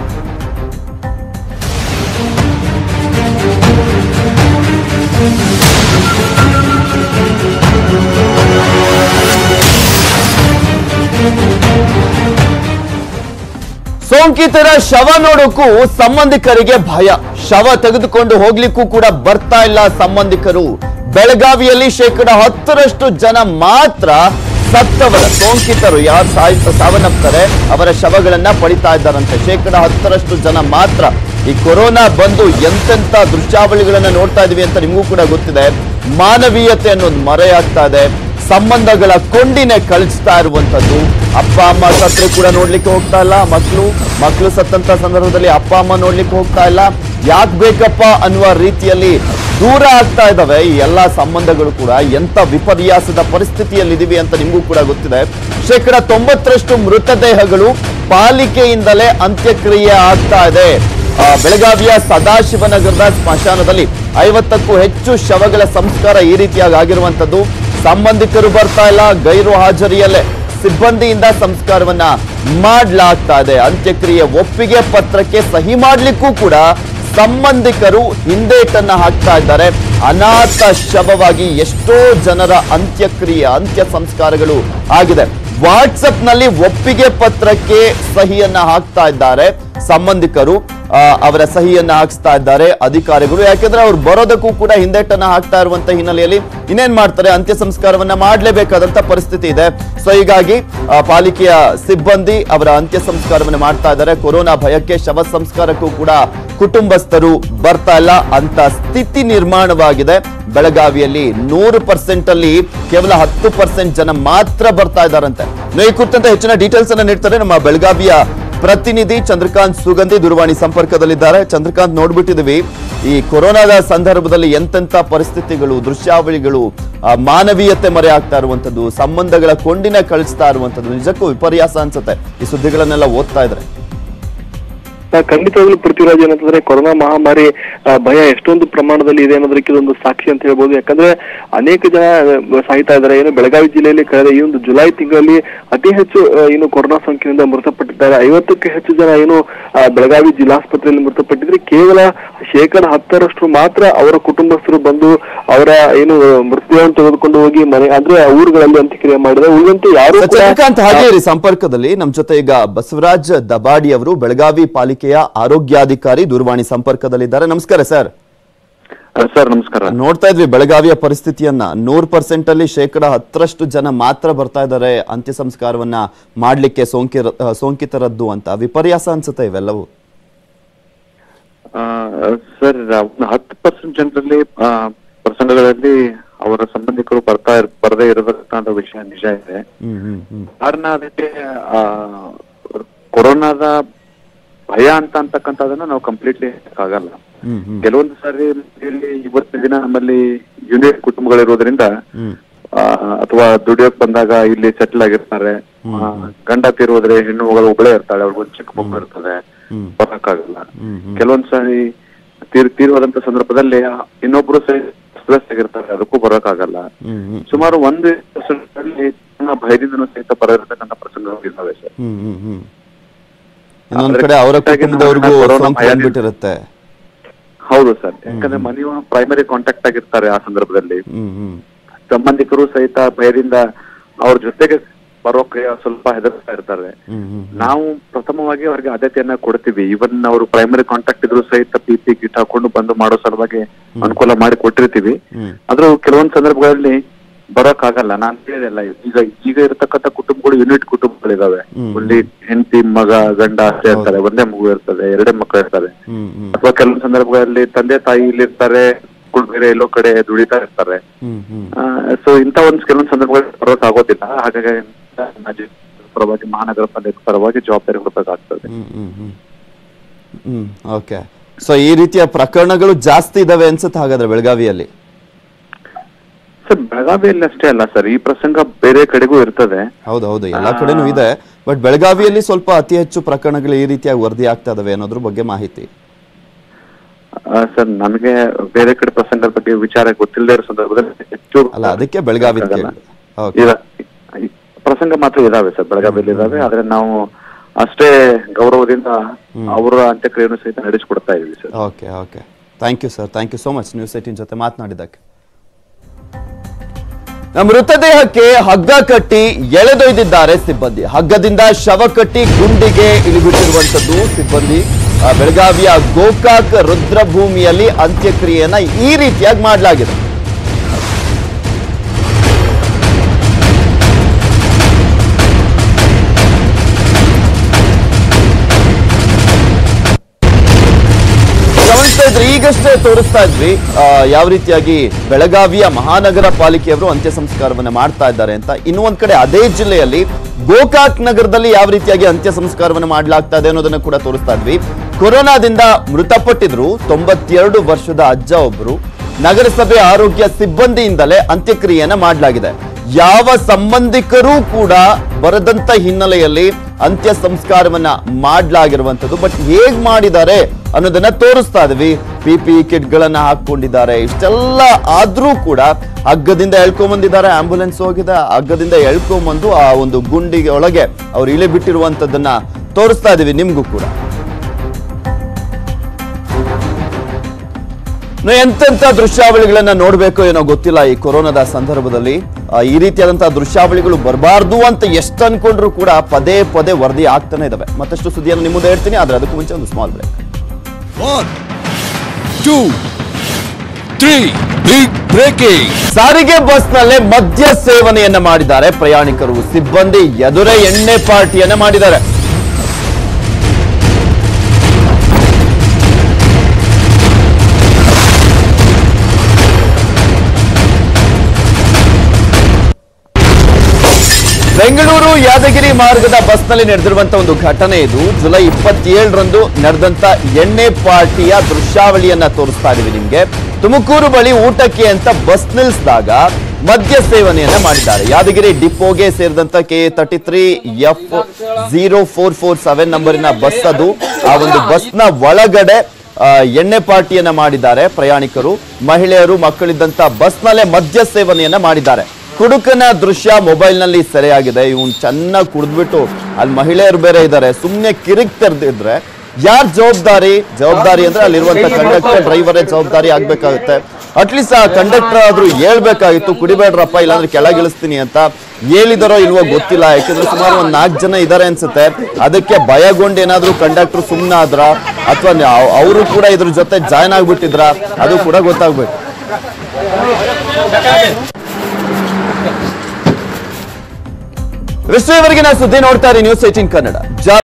ಸೋಂಕಿತರ ಶವ ನೋಡೋಕ್ಕೂ ಸಂಬಂಧಿಕರಿಗೆ ಭಯ ಶವ ತೆಗೆದುಕೊಂಡು ಹೋಗ್ಲಿಕ್ಕೂ ಕೂಡ ಬರ್ತಾ ಇಲ್ಲ ಸಂಬಂಧಿಕರು ಬೆಳಗಾವಿಯಲ್ಲಿ ಶೇಕಡ ಹತ್ತರಷ್ಟು ಜನ ಮಾತ್ರ ಸತ್ತವರ ಸೋಂಕಿತರು ಯಾರು ಸಾಯ್ ಸಾವನ್ನಪ್ತಾರೆ ಅವರ ಶವಗಳನ್ನ ಪಡಿತಾ ಇದ್ದಾರಂತೆ ಶೇಕಡ ಹತ್ತರಷ್ಟು ಜನ ಮಾತ್ರ ಈ ಕೊರೋನಾ ಬಂದು ಎಂತೆಂತ ದೃಶ್ಯಾವಳಿಗಳನ್ನ ನೋಡ್ತಾ ಇದೀವಿ ಅಂತ ನಿಮಗೂ ಕೂಡ ಗೊತ್ತಿದೆ ಮಾನವೀಯತೆ ಅನ್ನೋದು ಮರೆಯಾಗ್ತಾ ಇದೆ ಸಂಬಂಧಗಳ ಕೊಂಡಿನೇ ಕಳಿಸ್ತಾ ಇರುವಂತದ್ದು ಅಪ್ಪ ಅಮ್ಮ ಸತ್ರು ಕೂಡ ನೋಡ್ಲಿಕ್ಕೆ ಹೋಗ್ತಾ ಇಲ್ಲ ಮಕ್ಕಳು ಮಕ್ಕಳು ಸತ್ತಂತ ಸಂದರ್ಭದಲ್ಲಿ ಅಪ್ಪ ಅಮ್ಮ ನೋಡ್ಲಿಕ್ಕೆ ಹೋಗ್ತಾ ಇಲ್ಲ ಯಾಕ್ ಬೇಕಪ್ಪ ಅನ್ನುವ ರೀತಿಯಲ್ಲಿ ದೂರ ಆಗ್ತಾ ಇದಾವೆ ಈ ಎಲ್ಲಾ ಸಂಬಂಧಗಳು ಕೂಡ ಎಂತ ವಿಪರ್ಯಾಸದ ಪರಿಸ್ಥಿತಿಯಲ್ಲಿದ್ದೀವಿ ಅಂತ ನಿಮಗೂ ಕೂಡ ಗೊತ್ತಿದೆ ಶೇಕಡ ತೊಂಬತ್ತರಷ್ಟು ಮೃತದೇಹಗಳು ಪಾಲಿಕೆಯಿಂದಲೇ ಅಂತ್ಯಕ್ರಿಯೆ ಆಗ್ತಾ ಇದೆ ಆ, ಬೆಳಗಾವಿಯ ಸದಾಶಿವನಗರದ ಸ್ಮಶಾನದಲ್ಲಿ ಐವತ್ತಕ್ಕೂ ಹೆಚ್ಚು ಶವಗಳ ಸಂಸ್ಕಾರ ಈ ರೀತಿಯಾಗಿ ಆಗಿರುವಂತದ್ದು ಸಂಬಂಧಿಕರು ಬರ್ತಾ ಇಲ್ಲ ಗೈರು ಹಾಜರಿಯಲ್ಲೇ ಸಿಬ್ಬಂದಿಯಿಂದ ಸಂಸ್ಕಾರವನ್ನ ಮಾಡ್ಲಾಗ್ತಾ ಇದೆ ಅಂತ್ಯಕ್ರಿಯೆ ಒಪ್ಪಿಗೆ ಪತ್ರಕ್ಕೆ ಸಹಿ ಮಾಡ್ಲಿಕ್ಕೂ ಕೂಡ ಸಂಬಂಧಿಕರು ಹಿಂದೇಟನ್ನ ಹಾಕ್ತಾ ಇದ್ದಾರೆ ಅನಾಥ ಶವವಾಗಿ ಎಷ್ಟೋ ಜನರ ಅಂತ್ಯಕ್ರಿಯೆ ಅಂತ್ಯ ಸಂಸ್ಕಾರಗಳು ಆಗಿದೆ ವಾಟ್ಸಪ್ ನಲ್ಲಿ ಒಪ್ಪಿಗೆ ಪತ್ರಕ್ಕೆ ಸಹಿಯನ್ನ ಹಾಕ್ತಾ ಇದ್ದಾರೆ ಸಂಬಂಧಿಕರು ಆ, ಅವರ ಸಹಿಯನ್ನ ಹಾಕಿಸ್ತಾ ಇದ್ದಾರೆ ಅಧಿಕಾರಿಗಳು ಯಾಕೆಂದ್ರೆ ಅವ್ರು ಬರೋದಕ್ಕೂ ಕೂಡ ಹಿಂದೆಟ್ಟನ್ನ ಹಾಕ್ತಾ ಇರುವಂತ ಹಿನ್ನೆಲೆಯಲ್ಲಿ ಇನ್ನೇನ್ ಮಾಡ್ತಾರೆ ಅಂತ್ಯ ಸಂಸ್ಕಾರವನ್ನ ಮಾಡಲೇಬೇಕಾದಂತ ಪರಿಸ್ಥಿತಿ ಇದೆ ಸೊ ಹೀಗಾಗಿ ಆ, ಪಾಲಿಕೆಯ ಸಿಬ್ಬಂದಿ ಅವರ ಅಂತ್ಯ ಸಂಸ್ಕಾರವನ್ನ ಮಾಡ್ತಾ ಇದ್ದಾರೆ ಕೊರೋನಾ ಭಯಕ್ಕೆ ಶವ ಸಂಸ್ಕಾರಕ್ಕೂ ಕೂಡ ಕುಟುಂಬಸ್ಥರು ಬರ್ತಾ ಇಲ್ಲ ಅಂತ ಸ್ಥಿತಿ ನಿರ್ಮಾಣವಾಗಿದೆ ಬೆಳಗಾವಿಯಲ್ಲಿ ನೂರು ಪರ್ಸೆಂಟ್ ಅಲ್ಲಿ ಕೇವಲ ಹತ್ತು ಪರ್ಸೆಂಟ್ ಜನ ಮಾತ್ರ ಬರ್ತಾ ಇದ್ದಾರಂತೆ ಇನ್ನು ಈ ಕುರಿತಂತೆ ಹೆಚ್ಚಿನ ಡೀಟೇಲ್ಸ್ ಅನ್ನ ನೀಡ್ತಾರೆ ನಮ್ಮ ಬೆಳಗಾವಿಯ ಪ್ರತಿನಿಧಿ ಚಂದ್ರಕಾಂತ್ ಸುಗಂಧಿ ದೂರವಾಣಿ ಸಂಪರ್ಕದಲ್ಲಿದ್ದಾರೆ ಚಂದ್ರಕಾಂತ್ ನೋಡ್ಬಿಟ್ಟಿದೀವಿ ಈ ಕೊರೋನಾದ ಸಂದರ್ಭದಲ್ಲಿ ಎಂತೆಂತ ಪರಿಸ್ಥಿತಿಗಳು ದೃಶ್ಯಾವಳಿಗಳು ಆ, ಮಾನವೀಯತೆ ಮರೆ ಆಗ್ತಾ ಇರುವಂತದ್ದು ಸಂಬಂಧಗಳ ಕೊಂಡಿನ ಕಳಿಸ್ತಾ ಇರುವಂತದ್ದು ನಿಜಕ್ಕೂ ವಿಪರ್ಯಾಸ ಅನ್ಸುತ್ತೆ ಈ ಸುದ್ದಿಗಳನ್ನೆಲ್ಲ ಓದ್ತಾ ಇದ್ರೆ ಆ, ಖಂಡಿತವಾಗ್ಲೂ ಪೃಥ್ವಿರಾಜ್ ಏನಂತಂದ್ರೆ ಕೊರೋನಾ ಮಹಾಮಾರಿ ಆ, ಭಯ ಎಷ್ಟೊಂದು ಪ್ರಮಾಣದಲ್ಲಿ ಇದೆ ಅನ್ನೋದಕ್ಕೆ ಇದೊಂದು ಸಾಕ್ಷಿ ಅಂತ ಹೇಳ್ಬೋದು ಯಾಕಂದ್ರೆ ಅನೇಕ ಜನ ಆ, ಸಾಯ್ತಾ ಇದ್ದಾರೆ ಏನು ಬೆಳಗಾವಿ ಜಿಲ್ಲೆಯಲ್ಲಿ ಕಳೆದ ಈ ಒಂದು ಜುಲೈ ತಿಂಗಳಲ್ಲಿ ಅತಿ ಹೆಚ್ಚು ಆ, ಏನು ಕೊರೋನಾ ಸೋಂಕಿನಿಂದ ಮೃತಪಟ್ಟಿದ್ದಾರೆ ಐವತ್ತಕ್ಕೂ ಹೆಚ್ಚು ಜನ ಏನು ಆ, ಬೆಳಗಾವಿ ಜಿಲ್ಲಾಸ್ಪತ್ರೆಯಲ್ಲಿ ಮೃತಪಟ್ಟಿದ್ರೆ ಕೇವಲ ಶೇಕಡ ಹತ್ತರಷ್ಟು ಮಾತ್ರ ಅವರ ಕುಟುಂಬಸ್ಥರು ಬಂದು ಅವರ ಏನು ಮೃತದೇಹವನ್ನು ತೆಗೆದುಕೊಂಡು ಹೋಗಿ ಮನೆ ಅಂದ್ರೆ ಆ ಊರುಗಳಲ್ಲಿ ಅಂತ್ಯಕ್ರಿಯೆ ಮಾಡಿದ್ರೆ ಉಳಿದಂತೆ ಯಾರು ಕೂಡ ಚಂದ್ರಕಾಂತ್ ಹಾಗೆ ಇರಿ ಸಂಪರ್ಕದಲ್ಲಿ ನಮ್ ಜೊತೆ ಈಗ ಬಸವರಾಜ್ ದಬಾಡಿ ಅವರು ಬೆಳಗಾವಿ ಪಾಲಿಕೆಯ ಆರೋಗ್ಯಾಧಿಕಾರಿ ದೂರವಾಣಿ ಸಂಪರ್ಕದಲ್ಲಿದ್ದಾರೆ ನಮಸ್ಕಾರ ಸರ್ ಸರ್ ನಮಸ್ಕಾರ ನೋಡ್ತಾ ಇದ್ವಿ ಬೆಳಗಾವಿಯ ಪರಿಸ್ಥಿತಿಯನ್ನ ನೂರ್ ಪರ್ಸೆಂಟ್ ಅಲ್ಲಿ ಶೇಕಡ ಹತ್ತರಷ್ಟು ಜನ ಮಾತ್ರ ಬರ್ತಾ ಇದ್ದಾರೆ ಅಂತ್ಯ ಸಂಸ್ಕಾರವನ್ನ ಮಾಡ್ಲಿಕ್ಕೆ ಸೋಂಕಿರ ಆ, ಸೋಂಕಿತರದ್ದು ಅಂತ ವಿಪರ್ಯಾಸ ಅನ್ಸುತ್ತೆ ಇವೆಲ್ಲವೂ ಸರ್ ಒಂದು ಹತ್ತು ಪರ್ಸೆಂಟ್ ಜನರಲ್ಲಿ ಆ, ಪ್ರಸಂಗಗಳಲ್ಲಿ ಅವರ ಸಂಬಂಧಿಕರು ಬರ್ತಾ ಇರ್ ಬರದೇ ಇರತಕ್ಕಂತ ವಿಷಯ ನಿಜ ಇದೆ ಹ್ಮ್ ಹ್ಮ್ ಹ್ಮ್ ಕಾರಣ ಅದಕ್ಕೆ ಆ, ಕೊರೋನಾದ ಭಯ ಅಂತ ಅಂತಕ್ಕಂಥದನ್ನ ನಾವು ಕಂಪ್ಲೀಟ್ಲಿ ಆಗಲ್ಲ ಹ್ಮ್ ಹ್ಮ್ ಕೆಲವೊಂದು ಸಾರಿ ಇಲ್ಲಿ ಇವತ್ತಿನ ದಿನ ನಮ್ಮಲ್ಲಿ ಯೂನಿಟ್ ಕುಟುಂಬಗಳಿರೋದ್ರಿಂದ ಹ್ಮ್ ಆ, ಅಥವಾ ದುಡಿಯೋಕ್ ಬಂದಾಗ ಇಲ್ಲಿ ಸೆಟ್ಲ್ ಆಗಿರ್ತಾರೆ ಆ, ಗಂಡ ತೀರೋದ್ರೆ ಹೆಣ್ಣು ಮಗಳು ಒಬ್ಬಳೇ ಇರ್ತಾಳೆ ಅವ್ರಿಗೊಂದು ಚಿಕ್ಕ ಮಗು ಇರ್ತದೆ ಹ್ಮ್. ಬರಕ್ಕಾಗಲ್ಲ ಹ್ಮ್ ಹ್ಮ್ ಕೆಲವೊಂದ್ ಸಾರಿ ತೀರ್ ತೀರುವಾದಂತ ಸಂದರ್ಭದಲ್ಲಿ ಆ ಇನ್ನೊಬ್ರು ಆಗಿರ್ತಾರೆ ಅದಕ್ಕೂ ಬರೋಕ್ಕಾಗಲ್ಲ ಹ್ಮ್ ಹ್ಮ್ ಸುಮಾರು ಒಂದು ಅಲ್ಲಿ ಜನ ಭಯದಿಂದನೂ ಸಹಿತ ಬರತಕ್ಕಂತ ಪ್ರಸಂಗಗಳಿದ್ದಾವೆ ಸರ್ ಹ್ಮ್ ಹ್ಮ್ ಹ್ಮ್ ಇನ್ನೊಂದ್ ಕಡೆ ಅವರ ಕುಟುಂಬದವ್ರಿಗೂ ಸೋಂಕು ಬಂದ್ಬಿಟ್ಟಿರುತ್ತೆ ಹೌದು ಸರ್ ಯಾಕಂದ್ರೆ ಮನೆಯವರು ಪ್ರೈಮರಿ ಕಾಂಟ್ಯಾಕ್ಟ್ ಆಗಿರ್ತಾರೆ ಆ ಸಂದರ್ಭದಲ್ಲಿ ಹ್ಮ್ ಹ್ಮ್ ಸಂಬಂಧಿಕರು ಸಹಿತ ಭಯದಿಂದ ಅವ್ರ ಜೊತೆಗೆ ಬರೋಕೆ ಸ್ವಲ್ಪ ಹೆದರ್ತಾ ಇರ್ತಾರೆ ಹ್ಮ್ ಹ್ಮ್ ನಾವು ಪ್ರಥಮವಾಗಿ ಅವರಿಗೆ ಆದ್ಯತೆಯನ್ನ ಕೊಡ್ತೀವಿ ಇವನ್ ಅವರು ಪ್ರೈಮರಿ ಕಾಂಟ್ಯಾಕ್ಟ್ ಇದ್ರು ಸಹಿತ ಪಿ ಪಿ ಕಿಟ್ ಹಾಕೊಂಡು ಬಂದು ಮಾಡೋ ಸಲುವಾಗಿ ಅನುಕೂಲ ಮಾಡಿ ಕೊಟ್ಟಿರ್ತೀವಿ ಹ್ಮ್ ಆದ್ರೂ ಕೆಲವೊಂದ್ ಸಂದರ್ಭಗಳಲ್ಲಿ ಬರೋಕ್ ಆಗಲ್ಲ ನಾನ್ ಹೇಳಿದೆಲ್ಲ ಈಗ ಈಗ ಇರತಕ್ಕಂತ ಕುಟುಂಬಗಳು ಯೂನಿಟ್ ಕುಟುಂಬಗಳಿದಾವೆ ಹ್ಮ್. ಅಲ್ಲಿ ಹೆಂಡತಿ ಮಗ ಗಂಡ ಅಷ್ಟೇ ಇರ್ತಾರೆ ಒಂದೇ ಮಗು ಇರ್ತದೆ ಎರಡೇ ಮಕ್ಕಳು ಇರ್ತಾರೆ ಹ್ಮ್ ಹ್ಮ್ ಅಥವಾ ಕೆಲವೊಂದ್ ಸಂದರ್ಭಗಳಲ್ಲಿ ತಂದೆ ತಾಯಿ ಇಲ್ಲಿ ಇರ್ತಾರೆ ಮಕ್ಕಳು ಬೇರೆ ಎಲ್ಲೋ ಕಡೆ ದುಡಿತಾ ಇರ್ತಾರೆ ಹ್ಮ್ ಹ್ಮ್ ಸೊ ಇಂಥ ಒಂದ್ ಕೆಲವೊಂದ್ ಸಂದರ್ಭಗಳಲ್ಲಿ ಬರೋಕ್ ಆಗೋದಿಲ್ಲ ಹಾಗಾಗಿ ಮಾಜಿ ಪರವಾಗಿ ಮಹಾನಗರ ಪಾಲಿಕೆ ಪರವಾಗಿ ಜವಾಬ್ದಾರಿ ಹೊರಬೇಕಾಗ್ತದೆ ಹ್ಮ್ ಹ್ಮ್ ಹ್ಮ್ ಹ್ಮ್ ಓಕೆ ಸೊ ಈ ರೀತಿಯ ಪ್ರಕರಣಗಳು ಜಾಸ್ತಿ ಇದಾವೆ ಅನ್ಸುತ್ತೆ ಹಾಗಾದ್ರೆ ಬೆಳಗಾವಿಯಲ್ಲಿ ಸರ್ ಬೆಳಗಾವಿಯಲ್ಲಿ ಅಷ್ಟೇ ಅಲ್ಲ ಸರ್ ಈ ಪ್ರಸಂಗ ಬೇರೆ ಕಡೆಗೂ ಇರ್ತದೆ ಹೌದು ಹೌದು ಎಲ್ಲಾ ಕಡೆನೂ ಇದೆ ಬಟ್ ಬೆಳಗಾವಿಯಲ್ಲಿ ಸ್ವಲ್ಪ ಅತಿ ಹೆಚ್ಚು ಪ್ರಕರಣಗಳು ಈ ರೀತಿಯಾಗಿ ವರದಿ ಆಗ್ತಾ ಇದಾವೆ ಅನ್ನೋದ್ರ ಬಗ್ಗೆ ಮಾಹಿತಿ ಆ, ಸರ್ ನಮಗೆ ಬೇರೆ ಕಡೆ ಪ್ರಸಂಗದ ಬಗ್ಗೆ ವಿಚಾರ ಗೊತ್ತಿಲ್ಲದೆ ಇರೋ ಸಂದರ್ಭದಲ್ಲಿ ಹೆಚ್ಚು ಅಲ್ಲ ಅದಕ್ಕೆ ಬೆಳಗಾವಿ ಅಂತ ಆಗಲ್ಲ. ಕೇಳಿದೆ. ಓಕೆ ಇಲ್ಲ ಈ ಪ್ರಸಂಗ ಮಾತ್ರ ಇದಾವೆ ಸರ್ ಬೆಳಗಾವಿಯಲ್ಲಿ ಇದಾವೆ ಆದ್ರೆ ನಾವು ಅಷ್ಟೇ ಗೌರವದಿಂದ ಅವರ ಅಂತ್ಯಕ್ರಿಯೆಯನ್ನು ಸಹಿತ ನಡೆಸಿಕೊಡ್ತಾ ಇದೀವಿ sir okay okay thank you sir thank you so much news eighteen ಜೊತೆ ಮಾತನಾಡಿದ್ದಕ್ಕೆ ನಮ್ಮ ಮೃತದೇಹಕ್ಕೆ ಹಗ್ಗ ಕಟ್ಟಿ ಎಳೆದೊಯ್ದಿದ್ದಾರೆ ಸಿಬ್ಬಂದಿ ಹಗ್ಗದಿಂದ ಶವ ಕಟ್ಟಿ ಗುಂಡಿಗೆ ಇಳಿಬಿಟ್ಟಿರುವಂತದ್ದು ಸಿಬ್ಬಂದಿ ಆ, ಬೆಳಗಾವಿಯ ಗೋಕಾಕ್ ರುದ್ರಭೂಮಿಯಲ್ಲಿ ಅಂತ್ಯಕ್ರಿಯೆಯನ್ನ ಈ ರೀತಿಯಾಗಿ ಮಾಡಲಾಗಿದೆ ಗಮನಿಸ್ತಾ ಇದ್ರಿ ಈಗಷ್ಟೇ ತೋರಿಸ್ತಾ ಇದ್ವಿ ಆ, ಯಾವ ರೀತಿಯಾಗಿ ಬೆಳಗಾವಿಯ ಮಹಾನಗರ ಪಾಲಿಕೆಯವರು ಅಂತ್ಯ ಸಂಸ್ಕಾರವನ್ನ ಮಾಡ್ತಾ ಇದ್ದಾರೆ ಅಂತ ಇನ್ನು ಒಂದ್ ಕಡೆ ಅದೇ ಜಿಲ್ಲೆಯಲ್ಲಿ ಗೋಕಾಕ್ ನಗರದಲ್ಲಿ ಯಾವ ರೀತಿಯಾಗಿ ಅಂತ್ಯ ಸಂಸ್ಕಾರವನ್ನ ಮಾಡಲಾಗ್ತಾ ಇದೆ ಅನ್ನೋದನ್ನ ಕೂಡ ತೋರಿಸ್ತಾ ಇದ್ವಿ ಕೊರೋನಾದಿಂದ ಮೃತಪಟ್ಟಿದ್ರು ತೊಂಬತ್ತೆರಡು ವರ್ಷದ ಅಜ್ಜ ಒಬ್ರು ನಗರಸಭೆ ಆರೋಗ್ಯ ಸಿಬ್ಬಂದಿಯಿಂದಲೇ ಅಂತ್ಯಕ್ರಿಯೆಯನ್ನ ಮಾಡಲಾಗಿದೆ ಯಾವ ಸಂಬಂಧಿಕರೂ ಕೂಡ ಬರದಂತ ಹಿನ್ನೆಲೆಯಲ್ಲಿ ಅಂತ್ಯ ಸಂಸ್ಕಾರವನ್ನ ಮಾಡಲಾಗಿರುವಂತದ್ದು ಬಟ್ ಹೇಗ್ ಮಾಡಿದ್ದಾರೆ ಅನ್ನೋದನ್ನ ತೋರಿಸ್ತಾ ಇದೀವಿ ಪಿ ಪಿ ಕಿಟ್ ಗಳನ್ನ ಹಾಕೊಂಡಿದ್ದಾರೆ ಇಷ್ಟೆಲ್ಲ ಆದ್ರೂ ಕೂಡ ಹಗ್ಗದಿಂದ ಎಳ್ಕೊಂಬಂದಿದ್ದಾರೆ ಆಂಬುಲೆನ್ಸ್ ಹೋಗಿದೆ ಆ ಹಗ್ಗದಿಂದ ಎಳ್ಕೊಂಬಂದು ಆ ಒಂದು ಗುಂಡಿಗೆ ಒಳಗೆ ಅವ್ರು ಇಳಿ ಬಿಟ್ಟಿರುವಂತದ್ದನ್ನ ತೋರಿಸ್ತಾ ಇದೀವಿ ನಿಮ್ಗೂ ಕೂಡ ಇನ್ನು ಎಂತೆಂತ ದೃಶ್ಯಾವಳಿಗಳನ್ನ ನೋಡ್ಬೇಕು ಏನೋ ಗೊತ್ತಿಲ್ಲ ಈ ಕೊರೋನಾದ ಸಂದರ್ಭದಲ್ಲಿ ಆ, ಈ ರೀತಿಯಾದಂತಹ ದೃಶ್ಯಾವಳಿಗಳು ಬರಬಾರ್ದು ಅಂತ ಎಷ್ಟು ಅನ್ಕೊಂಡ್ರು ಕೂಡ ಪದೇ ಪದೇ ವರದಿ ಆಗ್ತಾನೆ ಇದಾವೆ ಮತ್ತಷ್ಟು ಸುದ್ದಿಯನ್ನು ನಿಮ್ಮ ಮುಂದೆ ಹೇಳ್ತೀನಿ ಆದ್ರೆ ಅದಕ್ಕೂ ಮುಂಚೆ ಒಂದು small break One, two, three, big breaking. ಸಾರಿಗೆ ಬಸ್ನಲ್ಲೇ ಮದ್ಯ ಸೇವನೆಯನ್ನ ಮಾಡಿದ್ದಾರೆ ಪ್ರಯಾಣಿಕರು ಸಿಬ್ಬಂದಿ ಎದುರೇ ಎಣ್ಣೆ ಪಾರ್ಟಿಯನ್ನ ಮಾಡಿದ್ದಾರೆ ಬೆಂಗಳೂರು ಯಾದಗಿರಿ ಮಾರ್ಗದ ಬಸ್ನಲ್ಲಿ ನಡೆದಿರುವಂತಹ ಒಂದು ಘಟನೆ ಇದು ಜುಲೈ ಇಪ್ಪತ್ತೇಳರಂದು ನಡೆದಂತ ಎಣ್ಣೆ ಪಾರ್ಟಿಯ ದೃಶ್ಯಾವಳಿಯನ್ನ ತೋರಿಸ್ತಾ ಇದೀವಿ ನಿಮ್ಗೆ ತುಮಕೂರು ಬಳಿ ಊಟಕ್ಕೆ ಅಂತ ಬಸ್ ನಿಲ್ಲಿಸಿದಾಗ ಮದ್ಯ ಸೇವನೆಯನ್ನ ಮಾಡಿದ್ದಾರೆ ಯಾದಗಿರಿ ಡಿಪೋಗೆ ಸೇರಿದಂತ K thirty three F zero four four seven ನಂಬರಿನ ಬಸ್ ಅದು ಆ ಒಂದು ಬಸ್ನ ಒಳಗಡೆ ಆ, ಎಣ್ಣೆ ಪಾರ್ಟಿಯನ್ನ ಮಾಡಿದ್ದಾರೆ ಪ್ರಯಾಣಿಕರು ಮಹಿಳೆಯರು ಮಕ್ಕಳಿದ್ದಂತ ಬಸ್ನಲ್ಲೇ ಮದ್ಯ ಸೇವನೆಯನ್ನ ಮಾಡಿದ್ದಾರೆ ಕುಡುಕನ ದೃಶ್ಯ ಮೊಬೈಲ್ ನಲ್ಲಿ ಸೆರೆಯಾಗಿದೆ ಇವನ್ ಚೆನ್ನಾಗಿ ಕುಡಿದ್ಬಿಟ್ಟು ಅಲ್ಲಿ ಮಹಿಳೆಯರು ಬೇರೆ ಇದ್ದಾರೆ ಸುಮ್ನೆ ಕಿರಿಕ್ ತೆರೆದಿದ್ರೆ ಯಾರ್ ಜವಾಬ್ದಾರಿ ಜವಾಬ್ದಾರಿ ಅಂದ್ರೆ ಅಲ್ಲಿರುವಂತ ಕಂಡಕ್ಟರ್ ಡ್ರೈವರೇ ಜವಾಬ್ದಾರಿ ಆಗ್ಬೇಕಾಗುತ್ತೆ ಅಟ್ಲೀಸ್ಟ್ ಆ ಕಂಡಕ್ಟರ್ ಆದ್ರೂ ಹೇಳ್ಬೇಕಾಗಿತ್ತು ಕುಡಿಬೇಡ್ರಪ್ಪ ಇಲ್ಲಾಂದ್ರೆ ಕೆಳಗಿಳಿಸ್ತೀನಿ ಅಂತ ಹೇಳಿದಾರೋ ಇಲ್ವೋ ಗೊತ್ತಿಲ್ಲ ಯಾಕಂದ್ರೆ ಸುಮಾರು ಒಂದ್ ನಾಲ್ಕು ಜನ ಇದಾರೆ ಅನ್ಸುತ್ತೆ ಅದಕ್ಕೆ ಭಯಗೊಂಡು ಏನಾದ್ರೂ ಕಂಡಕ್ಟರ್ ಸುಮ್ಮನಾದ್ರ ಅಥವಾ ಅವರು ಕೂಡ ಇದ್ರ ಜೊತೆ ಜಾಯ್ನ್ ಆಗ್ಬಿಟ್ಟಿದ್ರ ಅದು ಕೂಡ ಗೊತ್ತಾಗ್ಬೇಕು ವಿಶ್ವವರೆಗಿನ ಸುದ್ದಿ ನೋಡ್ತಾ ಇರಿ ನ್ಯೂಸ್ ಏಟೀನ್ ಕನ್ನಡ ಜಾ